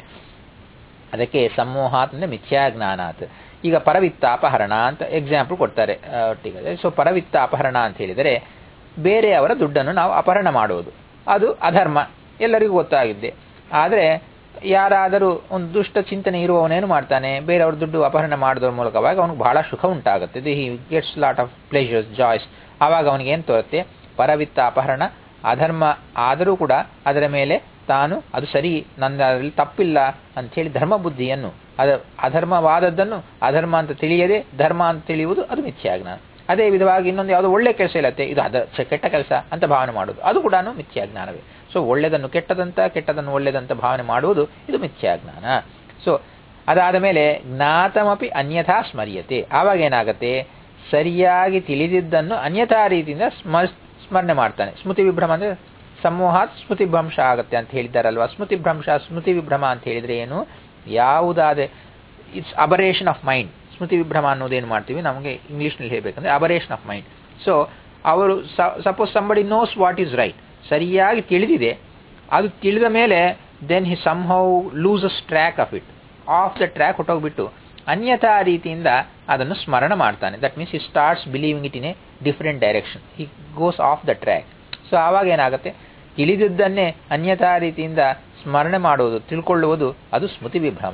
ಅದಕ್ಕೆ ಸಮೂಹಾತ್ ಅಂದರೆ ಮಿಥ್ಯಾಜ್ಞಾನಾತ್ ಈಗ ಪರವಿತ್ತ ಅಪಹರಣ ಅಂತ ಎಕ್ಸಾಂಪಲ್ ಕೊಡ್ತಾರೆ ಒಟ್ಟಿಗೆ ಸೊ ಪರವಿತ್ತ ಅಪಹರಣ ಅಂತ ಹೇಳಿದರೆ ಬೇರೆಯವರ ದುಡ್ಡನ್ನು ನಾವು ಅಪಹರಣ ಮಾಡುವುದು ಅದು ಅಧರ್ಮ ಎಲ್ಲರಿಗೂ ಗೊತ್ತಾಗಿದ್ದೆ ಆದರೆ ಯಾರಾದರೂ ಒಂದು ದುಷ್ಟ ಚಿಂತನೆ ಇರುವವನೇನು ಮಾಡ್ತಾನೆ ಬೇರೆಯವ್ರ ದುಡ್ಡು ಅಪಹರಣ ಮಾಡೋದ್ರ ಮೂಲಕವಾಗಿ ಅವನಿಗೆ ಬಹಳ ಸುಖ ಉಂಟಾಗುತ್ತೆ the he gets lot of pleasures joys ಆವಾಗ ಅವನಿಗೆ ಏನು ತೋರುತ್ತೆ ಪರವಿತ್ತ ಅಪಹರಣ ಅಧರ್ಮ ಆದರೂ ಕೂಡ ಅದರ ಮೇಲೆ ತಾನು ಅದು ಸರಿ ನನ್ನ ಅದರಲ್ಲಿ ತಪ್ಪಿಲ್ಲ ಅಂಥೇಳಿ ಧರ್ಮ ಬುದ್ಧಿಯನ್ನು ಅದ ಅಧರ್ಮವಾದದ್ದನ್ನು ಅಧರ್ಮ ಅಂತ ತಿಳಿಯದೆ ಧರ್ಮ ಅಂತ ತಿಳಿಯುವುದು ಅದು ಮಿಥ್ಯಾಜ್ಞಾನ ಅದೇ ವಿಧವಾಗಿ ಇನ್ನೊಂದು ಯಾವುದೋ ಒಳ್ಳೆ ಕೆಲಸ ಇಲ್ಲತ್ತೆ ಇದು ಅದ ಕೆಟ್ಟ ಕೆಲಸ ಅಂತ ಭಾವನೆ ಮಾಡುವುದು ಅದು ಕೂಡ ಮಿಥ್ಯಾಜ್ಞಾನವೇ ಸೊ ಒಳ್ಳೆಯದನ್ನು ಕೆಟ್ಟದಂತ ಕೆಟ್ಟದನ್ನು ಒಳ್ಳೆಯದಂತ ಭಾವನೆ ಮಾಡುವುದು ಇದು ಮಿಥ್ಯಾಜ್ಞಾನ ಸೊ ಅದಾದ ಮೇಲೆ ಜ್ಞಾತಮಪಿ ಅನ್ಯಥಾ ಸ್ಮರ್ಯತೆ ಆವಾಗ ಏನಾಗುತ್ತೆ ಸರಿಯಾಗಿ ತಿಳಿದಿದ್ದನ್ನು ಅನ್ಯಥಾ ರೀತಿಯಿಂದ ಸ್ಮರ್ ಸ್ಮರಣೆ ಮಾಡ್ತಾನೆ ಸ್ಮೃತಿ ವಿಭ್ರಮ ಅಂದರೆ ಸಮೂಹಾತ್ ಸ್ಮೃತಿ ಭ್ರಂಶ ಆಗುತ್ತೆ ಅಂತ ಹೇಳಿದ್ದಾರಲ್ವಾ ಸ್ಮೃತಿ ಭ್ರಂಶ ಸ್ಮೃತಿ ವಿಭ್ರಮ ಅಂತ ಹೇಳಿದರೆ ಏನು ಯಾವುದಾದ ಇಟ್ಸ್ ಅಬರೇಷನ್ ಆಫ್ ಮೈಂಡ್ ಸ್ಮೃತಿ ವಿಭ್ರಮ ಅನ್ನೋದೇನು ಮಾಡ್ತೀವಿ ನಮಗೆ ಇಂಗ್ಲೀಷ್ನಲ್ಲಿ ಹೇಳಬೇಕಂದ್ರೆ ಅಬರೇಷನ್ ಆಫ್ ಮೈಂಡ್ ಸೊ ಅವರು suppose somebody knows what is right ಸರಿಯಾಗಿ ತಿಳಿದಿದೆ ಅದು ತಿಳಿದ ಮೇಲೆ then he somehow loses track of it off the track ಹೊಟ್ಟೋಗ್ಬಿಟ್ಟು ಅನ್ಯಥಾ ರೀತಿಯಿಂದ ಅದನ್ನು ಸ್ಮರಣ ಮಾಡ್ತಾನೆ that means he starts believing it in a different direction he goes off the track so ಆವಾಗ ಏನಾಗುತ್ತೆ ತಿಳಿದಿದ್ದನ್ನೇ ಅನ್ಯಥಾ ರೀತಿಯಿಂದ ಸ್ಮರಣೆ ಮಾಡುವುದು ತಿಳ್ಕೊಳ್ಳುವುದು ಅದು ಸ್ಮೃತಿ ವಿಭ್ರಮ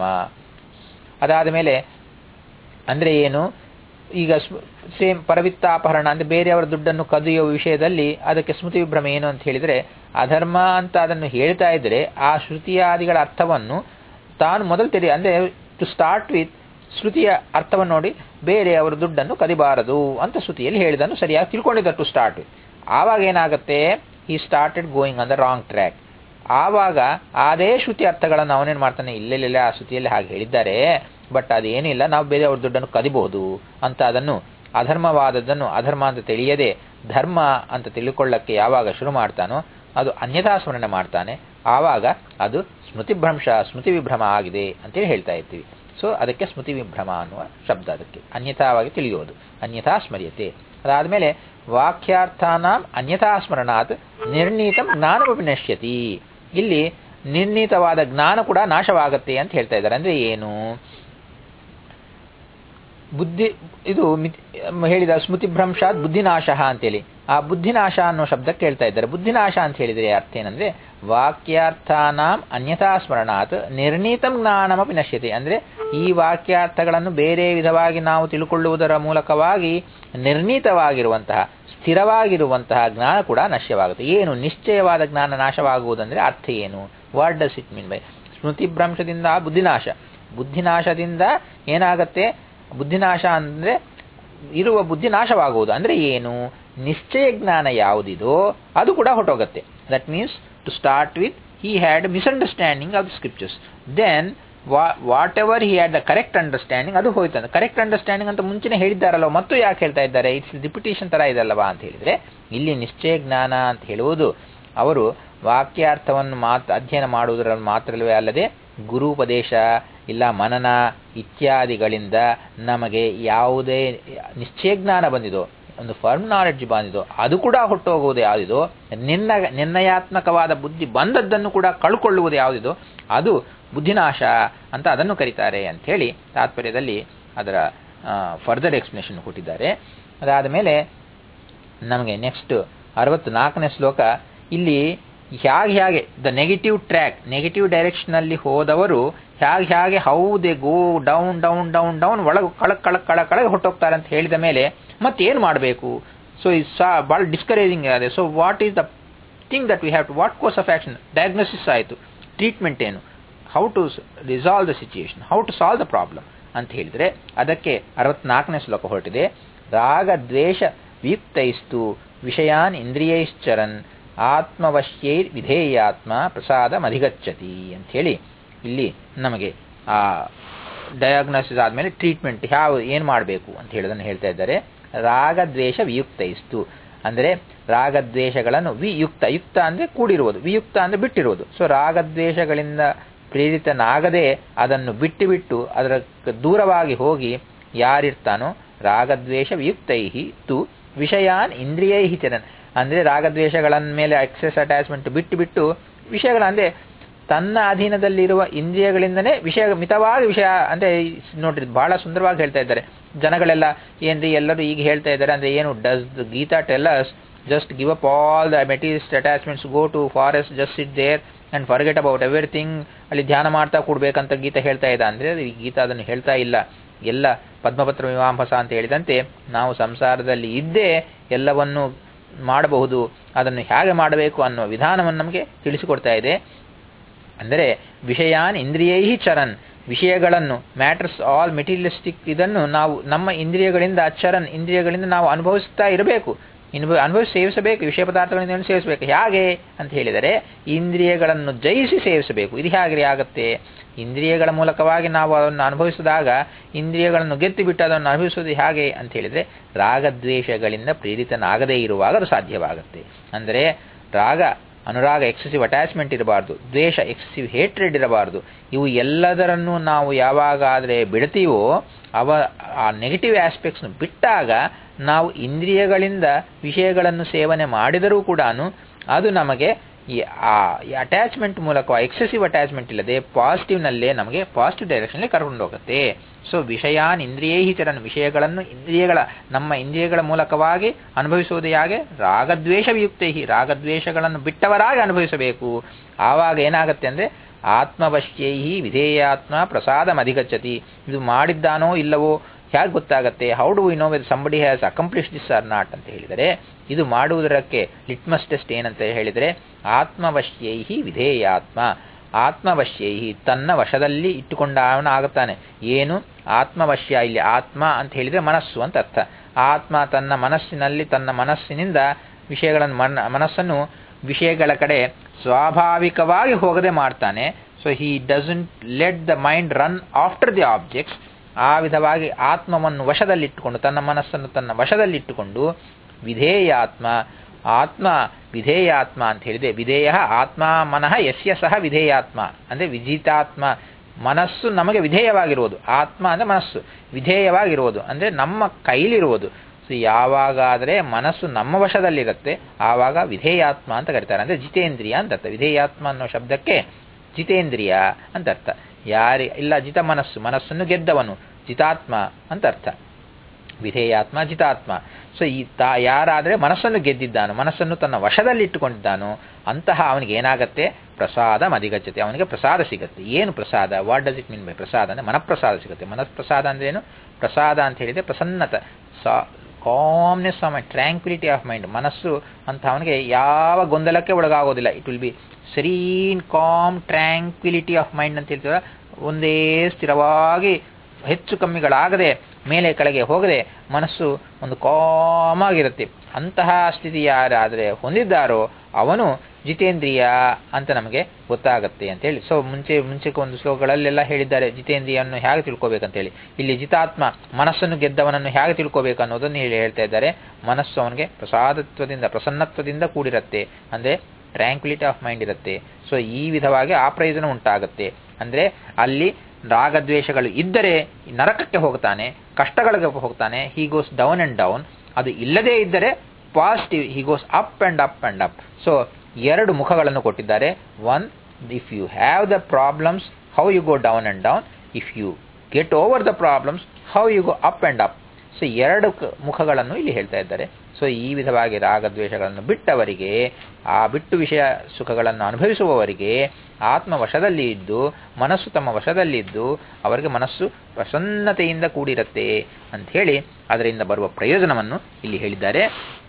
ಅದಾದ ಮೇಲೆ ಅಂದರೆ ಏನು ಈಗ ಸೇಮ್ ಪರವಿತ್ತಾಪಹರಣ ಅಂದರೆ ಬೇರೆಯವರ ದುಡ್ಡನ್ನು ಕದಿಯುವ ವಿಷಯದಲ್ಲಿ ಅದಕ್ಕೆ ಸ್ಮೃತಿ ವಿಭ್ರಮ ಏನು ಅಂತ ಹೇಳಿದರೆ ಅಧರ್ಮ ಅಂತ ಅದನ್ನು ಹೇಳ್ತಾ ಇದ್ದರೆ ಆ ಶ್ರುತಿಯಾದಿಗಳ ಅರ್ಥವನ್ನು ತಾನು ಮೊದಲು ತೆರೆ ಅಂದರೆ ಟು ಸ್ಟಾರ್ಟ್ ವಿತ್ ಶ್ರುತಿಯ ಅರ್ಥವನ್ನು ನೋಡಿ ಬೇರೆಯವರ ದುಡ್ಡನ್ನು ಕದಿಬಾರದು ಅಂತ ಶ್ರುತಿಯಲ್ಲಿ ಹೇಳಿದನ್ನು ಸರಿಯಾಗಿ ತಿಳ್ಕೊಂಡಿದ್ದ ಟು ಸ್ಟಾರ್ಟ್ ವಿತ್ ಆವಾಗ ಏನಾಗುತ್ತೆ ಈ started going on the wrong track ಆವಾಗ ಅದೇ ಶ್ರುತಿ ಅರ್ಥಗಳನ್ನು ಅವನೇನು ಮಾಡ್ತಾನೆ ಇಲ್ಲೆಲ್ಲ ಆ ಶ್ರುತಿಯಲ್ಲಿ ಹಾಗೆ ಹೇಳಿದ್ದಾರೆ ಬಟ್ ಅದೇನಿಲ್ಲ ನಾವು ಬೇರೆಯವ್ರ ದುಡ್ಡನ್ನು ಕದಿಬಹುದು ಅಂತ ಅದನ್ನು ಅಧರ್ಮವಾದದ್ದನ್ನು ಅಧರ್ಮ ಅಂತ ತಿಳಿಯದೆ ಧರ್ಮ ಅಂತ ತಿಳ್ಕೊಳ್ಳಕ್ಕೆ ಯಾವಾಗ ಶುರು ಮಾಡ್ತಾನೋ ಅದು ಅನ್ಯಥಾ ಸ್ಮರಣೆ ಮಾಡ್ತಾನೆ ಆವಾಗ ಅದು ಸ್ಮೃತಿಭ್ರಂಶ ಸ್ಮೃತಿ ವಿಭ್ರಮ ಆಗಿದೆ ಅಂತೇಳಿ ಹೇಳ್ತಾ ಇರ್ತೀವಿ ಸೊ ಅದಕ್ಕೆ ಸ್ಮೃತಿ ವಿಭ್ರಮ ಅನ್ನುವ ಶಬ್ದ ಅದಕ್ಕೆ ಅನ್ಯಥಾವಾಗಿ ತಿಳಿಯೋದು ಅನ್ಯಥಾ ಸ್ಮರ್ಯತೆ ಅದಾದಮೇಲೆ ವಾಕ್ಯಾರ್ಥಾನಾಂ ಅನ್ಯಥಾ ಸ್ಮರಣಾತ್ ನಿರ್ಣೀತಂ ಜ್ಞಾನಮಪಿ ನಶ್ಯತಿ ಇಲ್ಲಿ ನಿರ್ಣೀತವಾದ ಜ್ಞಾನ ಕೂಡ ನಾಶವಾಗತ್ತೆ ಅಂತ ಹೇಳ್ತಾ ಇದ್ದಾರೆ ಅಂದ್ರೆ ಏನು ಬುದ್ಧಿ ಇದು ಹೇಳಿದ ಸ್ಮೃತಿಭ್ರಂಶಾತ್ ಬುದ್ಧಿನಾಶ ಅಂತೇಳಿ ಆ ಬುದ್ಧಿನಾಶ ಅನ್ನೋ ಶಬ್ದಕ್ಕೆ ಹೇಳ್ತಾ ಇದ್ದಾರೆ ಬುದ್ಧಿನಾಶ ಅಂತ ಹೇಳಿದರೆ ಅರ್ಥ ಏನಂದ್ರೆ ವಾಕ್ಯಾರ್ಥಾನಾಂ ಅನ್ಯಥಾ ಸ್ಮರಣಾತ್ ನಿರ್ಣೀತಂ ಜ್ಞಾನಮಪಿ ನಶ್ಯತೆ ಅಂದ್ರೆ ಈ ವಾಕ್ಯಾರ್ಥಗಳನ್ನು ಬೇರೆ ವಿಧವಾಗಿ ನಾವು ತಿಳ್ಕೊಳ್ಳುವುದರ ಮೂಲಕವಾಗಿ ನಿರ್ಣೀತವಾಗಿರುವಂತಹ ಸ್ಥಿರವಾಗಿರುವಂತಹ ಜ್ಞಾನ ಕೂಡ ನಶ್ಯವಾಗುತ್ತೆ ಏನು ನಿಶ್ಚಯವಾದ ಜ್ಞಾನ ನಾಶವಾಗುವುದಂದ್ರೆ ಅರ್ಥ ಏನು what does it mean by ಸ್ಮೃತಿಭ್ರಂಶದಿಂದ ಬುದ್ಧಿನಾಶ ಬುದ್ಧಿನಾಶದಿಂದ ಏನಾಗತ್ತೆ ಬುದ್ಧಿನಾಶ ಅಂದರೆ ಇರುವ ಬುದ್ಧಿ ನಾಶವಾಗುವುದು ಅಂದರೆ ಏನು ನಿಶ್ಚಯ ಜ್ಞಾನ ಯಾವುದಿದೋ ಅದು ಕೂಡ ಹೊಟ್ಟೋಗುತ್ತೆ that means to start with he had misunderstanding of the scriptures then whatever he had the correct understanding ಅದು ಹೋಯ್ತು ಕರೆಕ್ಟ್ ಅಂಡರ್ಸ್ಟ್ಯಾಂಡಿಂಗ್ ಅಂತ ಮುಂಚೆನೆ ಹೇಳಿದ್ದಾರಲ್ವ ಮತ್ತು ಯಾಕೆ ಹೇಳ್ತಾ ಇದ್ದಾರೆ ಇಟ್ಸ್ ರಿಪಿಟೇಷನ್ ತರ ಇದಲ್ಲವಾ ಅಂತ ಹೇಳಿದ್ರೆ ಇಲ್ಲಿ ನಿಶ್ಚಯ ಜ್ಞಾನ ಅಂತ ಹೇಳುವುದು ಅವರು ವಾಕ್ಯಾರ್ಥವನ್ನು ಮಾತ್ರ ಅಧ್ಯಯನ ಮಾಡುವುದರಲ್ಲಿ ಮಾತ್ರವೇ ಅಲ್ಲದೆ ಗುರುಪದೇಶ ಇಲ್ಲ ಮನನ ಇತ್ಯಾದಿಗಳಿಂದ ನಮಗೆ ಯಾವುದೇ ನಿಶ್ಚಯ ಜ್ಞಾನ ಬಂದಿದೋ ಒಂದು ಫರ್ಮ್ ನಾಲೆಡ್ಜ್ ಬಂದಿದೋ ಅದು ಕೂಡ ಹೊಟ್ಟೋಗುವುದು ಯಾವುದಿದೋ ನಿನ್ನ ನಿರ್ಣಯಾತ್ಮಕವಾದ ಬುದ್ಧಿ ಬಂದದ್ದನ್ನು ಕೂಡ ಕಳ್ಕೊಳ್ಳುವುದು ಯಾವುದಿದೋ ಅದು ಬುದ್ಧಿನಾಶ ಅಂತ ಅದನ್ನು ಕರೀತಾರೆ ಅಂಥೇಳಿ ತಾತ್ಪರ್ಯದಲ್ಲಿ ಅದರ ಫರ್ದರ್ ಎಕ್ಸ್ಪ್ಲನೇಷನ್ ಕೊಟ್ಟಿದ್ದಾರೆ ಅದಾದ ಮೇಲೆ ನಮಗೆ ನೆಕ್ಸ್ಟ್ ಅರವತ್ತು ನಾಲ್ಕನೇ ಶ್ಲೋಕ ಇಲ್ಲಿ ಹೇಗೆ ಹೇಗೆ ದ ನೆಗೆಟಿವ್ ಟ್ರ್ಯಾಕ್ ನೆಗೆಟಿವ್ ಡೈರೆಕ್ಷನಲ್ಲಿ ಹೋದವರು ಹೇಗೆ ಹೇಗೆ how they go down down down down ಒಳಗೆ ಕಳಕ್ ಕಳಕ್ ಕಳಕ್ ಕಳಗೆ ಹೊಟ್ಟೋಗ್ತಾರೆ ಅಂತ ಹೇಳಿದ ಮೇಲೆ ಮತ್ತೇನು ಮಾಡಬೇಕು ಸೊ ಈ ಸಾ ಭಾಳ ಡಿಸ್ಕರೇಜಿಂಗ್ ಇದೆ so what is the thing that we have to what course of action diagnosis ಆಯಿತು ಟ್ರೀಟ್ಮೆಂಟ್ ಏನು how to resolve the situation how to solve the problem ಅಂತ ಹೇಳಿದರೆ ಅದಕ್ಕೆ ಅರವತ್ನಾಲ್ಕನೇ ಶ್ಲೋಕ ಹೊರಟಿದೆ ರಾಗ ದ್ವೇಷ ವಿಯುಕ್ತೈಸ್ತು ವಿಷಯಾನ್ ಇಂದ್ರಿಯೈಶ್ಚರನ್ ಆತ್ಮವಶ್ಯೈರ್ ವಿಧೇಯಾತ್ಮ ಪ್ರಸಾದ ಮಧಿಗಚ್ಚತಿ ಅಂಥೇಳಿ ಇಲ್ಲಿ ನಮಗೆ ಆ ಡಯಾಗ್ನೋಸಿಸ್ ಆದಮೇಲೆ ಟ್ರೀಟ್ಮೆಂಟ್ ಯಾವ ಏನು ಮಾಡಬೇಕು ಅಂತ ಹೇಳೋದನ್ನು ಹೇಳ್ತಾ ಇದ್ದಾರೆ ರಾಗದ್ವೇಷ ವಿಯುಕ್ತೈಸ್ತು ಅಂದರೆ ರಾಗದ್ವೇಷಗಳನ್ನು ವಿಯುಕ್ತ ಯುಕ್ತ ಅಂದರೆ ಕೂಡಿರುವುದು ವಿಯುಕ್ತ ಅಂದರೆ ಬಿಟ್ಟಿರುವುದು ಸೊ ರಾಗದ್ವೇಷಗಳಿಂದ ಪ್ರೇರಿತನಾಗದೆ ಅದನ್ನು ಬಿಟ್ಟು ಬಿಟ್ಟು ಅದರ ದೂರವಾಗಿ ಹೋಗಿ ಯಾರಿರ್ತಾನೋ ರಾಗದ್ವೇಷ ವಿಯುಕ್ತೈಹಿ ತು ವಿಷಯಾನ್ ಇಂದ್ರಿಯೈಹಿ ಚರನ್ ಅಂದರೆ ರಾಗದ್ವೇಷಗಳ ಮೇಲೆ ಎಕ್ಸೆಸ್ ಅಟ್ಯಾಚ್ಮೆಂಟ್ ಬಿಟ್ಟು ಬಿಟ್ಟು ವಿಷಯಗಳ ಅಂದರೆ ತನ್ನ ಅಧೀನದಲ್ಲಿರುವ ಇಂದ್ರಿಯಗಳಿಂದನೇ ವಿಷಯ ಮಿತವಾಗಿ ವಿಷಯ ಅಂದರೆ ನೋಡ್ರಿ ಬಹಳ ಸುಂದರವಾಗಿ ಹೇಳ್ತಾ ಇದ್ದಾರೆ ಜನಗಳೆಲ್ಲ ಏನ್ರಿ ಎಲ್ಲರೂ ಈಗ ಹೇಳ್ತಾ ಇದ್ದಾರೆ ಅಂದರೆ ಏನು does Gita tell us just give up all the materials attachments go to forest just sit there and forget about everything ಅಲ್ಲಿ ಧ್ಯಾನ ಮಾಡ್ತಾ ಕೂಡಬೇಕಂತ ಗೀತಾ ಹೇಳ್ತಾ ಇದೆ ಅಂದರೆ ಈ ಗೀತಾ ಅದನ್ನು ಹೇಳ್ತಾ ಇಲ್ಲ ಎಲ್ಲ ಪದ್ಮಪತ್ರ ಮೀಮಾಂಸ ಅಂತ ಹೇಳಿದಂತೆ ನಾವು ಸಂಸಾರದಲ್ಲಿ ಇದ್ದೇ ಎಲ್ಲವನ್ನು ಮಾಡಬಹುದು ಅದನ್ನು ಹೇಗೆ ಮಾಡಬೇಕು ಅನ್ನುವ ವಿಧಾನವನ್ನು ನಮಗೆ ತಿಳಿಸಿಕೊಡ್ತಾ ಇದೆ ಅಂದರೆ ವಿಷಯಾನ್ ಇಂದ್ರಿಯೈ ಚರನ್ ವಿಷಯಗಳನ್ನು ಮ್ಯಾಟರ್ಸ್ ಆಲ್ ಮೆಟೀರಿಯಲಿಸ್ಟಿಕ್ ಇದನ್ನು ನಾವು ನಮ್ಮ ಇಂದ್ರಿಯಗಳಿಂದ ಚರನ್ ಇಂದ್ರಿಯಗಳಿಂದ ನಾವು ಅನುಭವಿಸ್ತಾ ಇರಬೇಕು ಇನ್ನು ಅನುಭವಿಸಿ ಸೇವಿಸಬೇಕು ವಿಷಯ ಪದಾರ್ಥಗಳಿಂದ ಸೇವಿಸಬೇಕು ಹೇಗೆ ಅಂತ ಹೇಳಿದರೆ ಇಂದ್ರಿಯಗಳನ್ನು ಜಯಿಸಿ ಸೇವಿಸಬೇಕು ಇದು ಹೇಗೆ ಆಗುತ್ತೆ ಇಂದ್ರಿಯಗಳ ಮೂಲಕವಾಗಿ ನಾವು ಅದನ್ನು ಅನುಭವಿಸಿದಾಗ ಇಂದ್ರಿಯಗಳನ್ನು ಗೆದ್ದು ಬಿಟ್ಟು ಅದನ್ನು ಅನುಭವಿಸುವುದು ಹೇಗೆ ಅಂತ ಹೇಳಿದರೆ ರಾಗದ್ವೇಷಗಳಿಂದ ಪ್ರೇರಿತನಾಗದೇ ಇರುವಾಗ ಅದು ಸಾಧ್ಯವಾಗುತ್ತೆ ಅಂದರೆ ರಾಗ ಅನುರಾಗ ಎಕ್ಸೆಸಿವ್ ಅಟ್ಯಾಚ್ಮೆಂಟ್ ಇರಬಾರ್ದು ದ್ವೇಷ ಎಕ್ಸೆಸಿವ್ ಹೇಟ್ರೆಡ್ ಇರಬಾರ್ದು ಇವು ಎಲ್ಲದರನ್ನು ನಾವು ಯಾವಾಗಾದರೆ ಬಿಡ್ತೀವೋ ಅವ ಆ ನೆಗೆಟಿವ್ ಆಸ್ಪೆಕ್ಟ್ಸ್ನು ಬಿಟ್ಟಾಗ ನಾವು ಇಂದ್ರಿಯಗಳಿಂದ ವಿಷಯಗಳನ್ನು ಸೇವನೆ ಮಾಡಿದರೂ ಕೂಡ ಅದು ನಮಗೆ ಈ ಆ ಅಟ್ಯಾಚ್ಮೆಂಟ್ ಮೂಲಕ ಎಕ್ಸೆಸಿವ್ ಅಟ್ಯಾಚ್ಮೆಂಟ್ ಇಲ್ಲದೆ ಪಾಸಿಟಿವ್ನಲ್ಲೇ ನಮಗೆ ಪಾಸಿಟಿವ್ ಡೈರೆಕ್ಷನ್ಲಿ ಕರ್ಕೊಂಡು ಹೋಗುತ್ತೆ ಸೊ ವಿಷಯಾನ್ ಇಂದ್ರಿಯೈ ಚರನ್ ವಿಷಯಗಳನ್ನು ಇಂದ್ರಿಯಗಳ ನಮ್ಮ ಇಂದ್ರಿಯಗಳ ಮೂಲಕವಾಗಿ ಅನುಭವಿಸುವುದು ಹೇಗೆ ರಾಗದ್ವೇಷ ವಿಯುಕ್ತೈ ರಾಗದ್ವೇಷಗಳನ್ನು ಬಿಟ್ಟವರಾಗಿ ಅನುಭವಿಸಬೇಕು ಆವಾಗ ಏನಾಗುತ್ತೆ ಅಂದರೆ ಆತ್ಮವಶ್ಯೈ ವಿಧೇಯಾತ್ಮ ಪ್ರಸಾದ ಅಧಿಗಚ್ಚತಿ ಇದು ಮಾಡಿದ್ದಾನೋ ಇಲ್ಲವೋ ಹೇಗೆ ಗೊತ್ತಾಗುತ್ತೆ how do we know whether somebody has accomplish this or not ಅಂತ ಹೇಳಿದರೆ ಇದು ಮಾಡುವುದಕ್ಕೆ ಲಿಟ್ಮಸ್ ಟೆಸ್ಟ್ ಏನಂತ ಹೇಳಿದರೆ ಆತ್ಮವಶ್ಯೈ ವಿಧೇಯಾತ್ಮ ಆತ್ಮವಶ್ಯೈ ತನ್ನ ವಶದಲ್ಲಿ ಇಟ್ಟುಕೊಂಡ ಅವನ ಆಗುತ್ತಾನೆ ಏನು ಆತ್ಮವಶ್ಯ ಇಲ್ಲಿ ಆತ್ಮ ಅಂತ ಹೇಳಿದರೆ ಮನಸ್ಸು ಅಂತ ಅರ್ಥ ಆತ್ಮ ತನ್ನ ಮನಸ್ಸಿನಲ್ಲಿ ತನ್ನ ಮನಸ್ಸಿನಿಂದ ವಿಷಯಗಳನ್ನು ಮನ ಮನಸ್ಸನ್ನು ವಿಷಯಗಳ ಕಡೆ ಸ್ವಾಭಾವಿಕವಾಗಿ ಹೋಗದೆ ಮಾಡ್ತಾನೆ so he doesn't let the mind run after the objects ಆ ವಿಧವಾಗಿ ಆತ್ಮವನ್ನು ವಶದಲ್ಲಿಟ್ಟುಕೊಂಡು ತನ್ನ ಮನಸ್ಸನ್ನು ತನ್ನ ವಶದಲ್ಲಿಟ್ಟುಕೊಂಡು ವಿಧೇಯಾತ್ಮ ಆತ್ಮ ವಿಧೇಯಾತ್ಮ ಅಂತ ಹೇಳಿದೆ ವಿಧೇಯ ಆತ್ಮ ಮನಃ ಯಸ್ಯ ಸಹ ವಿಧೇಯಾತ್ಮ ಅಂದರೆ ವಿಜಿತಾತ್ಮ ಮನಸ್ಸು ನಮಗೆ ವಿಧೇಯವಾಗಿರುವುದು ಆತ್ಮ ಅಂದರೆ ಮನಸ್ಸು ವಿಧೇಯವಾಗಿರುವುದು ಅಂದರೆ ನಮ್ಮ ಕೈಲಿರುವುದು ಸೊ ಯಾವಾಗಾದರೆ ಮನಸ್ಸು ನಮ್ಮ ವಶದಲ್ಲಿರುತ್ತೆ ಆವಾಗ ವಿಧೇಯಾತ್ಮ ಅಂತ ಕರೀತಾರೆ ಅಂದರೆ ಜಿತೇಂದ್ರಿಯ ಅಂತ ಅರ್ಥ ವಿಧೇಯಾತ್ಮ ಅನ್ನೋ ಶಬ್ದಕ್ಕೆ ಜಿತೇಂದ್ರಿಯ ಅಂತ ಅರ್ಥ ಯಾರಿ ಇಲ್ಲ ಜಿತ ಮನಸ್ಸು ಮನಸ್ಸನ್ನು ಗೆದ್ದವನು ಜಿತಾತ್ಮ ಅಂತ ಅರ್ಥ ವಿಧೇಯಾತ್ಮ ಜಿತಾತ್ಮ ಸೊ ಈ ತಾ ಯಾರಾದರೆ ಮನಸ್ಸನ್ನು ಗೆದ್ದಿದ್ದಾನೋ ಮನಸ್ಸನ್ನು ತನ್ನ ವಶದಲ್ಲಿಟ್ಟುಕೊಂಡಿದ್ದಾನೋ ಅಂತಹ ಅವನಿಗೆ ಏನಾಗುತ್ತೆ ಪ್ರಸಾದ ಮದಿಗಚ್ಚತೆ ಅವನಿಗೆ ಪ್ರಸಾದ ಸಿಗುತ್ತೆ ಏನು ಪ್ರಸಾದ what does it mean by ಪ್ರಸಾದ ಅಂದರೆ ಮನಪ್ರಸಾದ ಸಿಗುತ್ತೆ ಮನಃಪ್ರಸಾದ ಅಂದ್ರೆ ಏನು ಪ್ರಸಾದ ಅಂತ ಹೇಳಿದರೆ ಪ್ರಸನ್ನತ ಸಾ calmness of mind tranquillity of mind ಮನಸ್ಸು ಅಂತ ಅವನಿಗೆ ಯಾವ ಗೊಂದಲಕ್ಕೆ ಒಳಗಾಗೋದಿಲ್ಲ it will be serene calm tranquillity of mind ಅಂತ ಹೇಳ್ತೀವ ಒಂದೇ ಸ್ಥಿರವಾಗಿ ಹೆಚ್ಚು ಕಮ್ಮಿಗಳಾಗದೆ ಮೇಲೆ ಕೆಳಗೆ ಹೋಗದೆ ಮನಸ್ಸು ಒಂದು ಕಾಮ್ ಆಗಿರುತ್ತೆ ಅಂತಹ ಸ್ಥಿತಿ ಯಾರಾದರೆ ಹೊಂದಿದ್ದಾರೋ ಅವನು ಜಿತೇಂದ್ರಿಯ ಅಂತ ನಮಗೆ ಗೊತ್ತಾಗತ್ತೆ ಅಂತೇಳಿ ಸೊ ಮುಂಚೆ ಮುಂಚೆಗೆ ಒಂದು ಶ್ಲೋಕಗಳಲ್ಲೆಲ್ಲ ಹೇಳಿದ್ದಾರೆ ಜಿತೇಂದ್ರಿಯನ್ನು ಹೇಗೆ ತಿಳ್ಕೊಬೇಕಂತೇಳಿ ಇಲ್ಲಿ ಜಿತಾತ್ಮ ಮನಸ್ಸನ್ನು ಗೆದ್ದವನನ್ನು ಹೇಗೆ ತಿಳ್ಕೊಬೇಕು ಅನ್ನೋದನ್ನು ಹೇಳಿ ಹೇಳ್ತಾ ಇದ್ದಾರೆ ಮನಸ್ಸು ಅವನಿಗೆ ಪ್ರಸಾದತ್ವದಿಂದ ಪ್ರಸನ್ನತ್ವದಿಂದ ಕೂಡಿರುತ್ತೆ ಅಂದರೆ ಟ್ರ್ಯಾಂಕ್ವಿಲಿಟಿ ಆಫ್ ಮೈಂಡ್ ಇರುತ್ತೆ ಸೊ ಈ ವಿಧವಾಗಿ ಆ ಪ್ರಯೋಜನ ಉಂಟಾಗುತ್ತೆ ಅಂದರೆ ಅಲ್ಲಿ ರಾಗದ್ವೇಷಗಳು ಇದ್ದರೆ ನರಕಕ್ಕೆ ಹೋಗ್ತಾನೆ ಕಷ್ಟಗಳಿಗೆ ಹೋಗ್ತಾನೆ he goes down and down ಅದು ಇಲ್ಲದೇ ಇದ್ದರೆ positive he goes up and up and up so ಎರಡು ಮುಖಗಳನ್ನು ಕೊಟ್ಟಿದ್ದಾರೆ one if you have the problems how you go down and down if you get over the problems how you go up and up so ಎರಡು ಮುಖಗಳನ್ನು ಇಲ್ಲಿ ಹೇಳ್ತಾ ಇದ್ದಾರೆ so ಈ ವಿಧವಾಗಿ ರಾಗದ್ವೇಷಗಳನ್ನು ಬಿಟ್ಟವರಿಗೆ ಆ ಬಿಟ್ಟು ವಿಷಯ ಸುಖಗಳನ್ನು ಅನುಭವಿಸುವವರಿಗೆ ಆತ್ಮ ವಶದಲ್ಲಿ ಇದ್ದು ಮನಸ್ಸು ತಮ್ಮ ವಶದಲ್ಲಿದ್ದು ಅವರಿಗೆ ಮನಸ್ಸು ಪ್ರಸನ್ನತೆಯಿಂದ ಕೂಡಿರುತ್ತೆ ಅಂಥೇಳಿ ಅದರಿಂದ ಬರುವ ಪ್ರಯೋಜನವನ್ನು ಇಲ್ಲಿ ಹೇಳಿದ್ದಾರೆ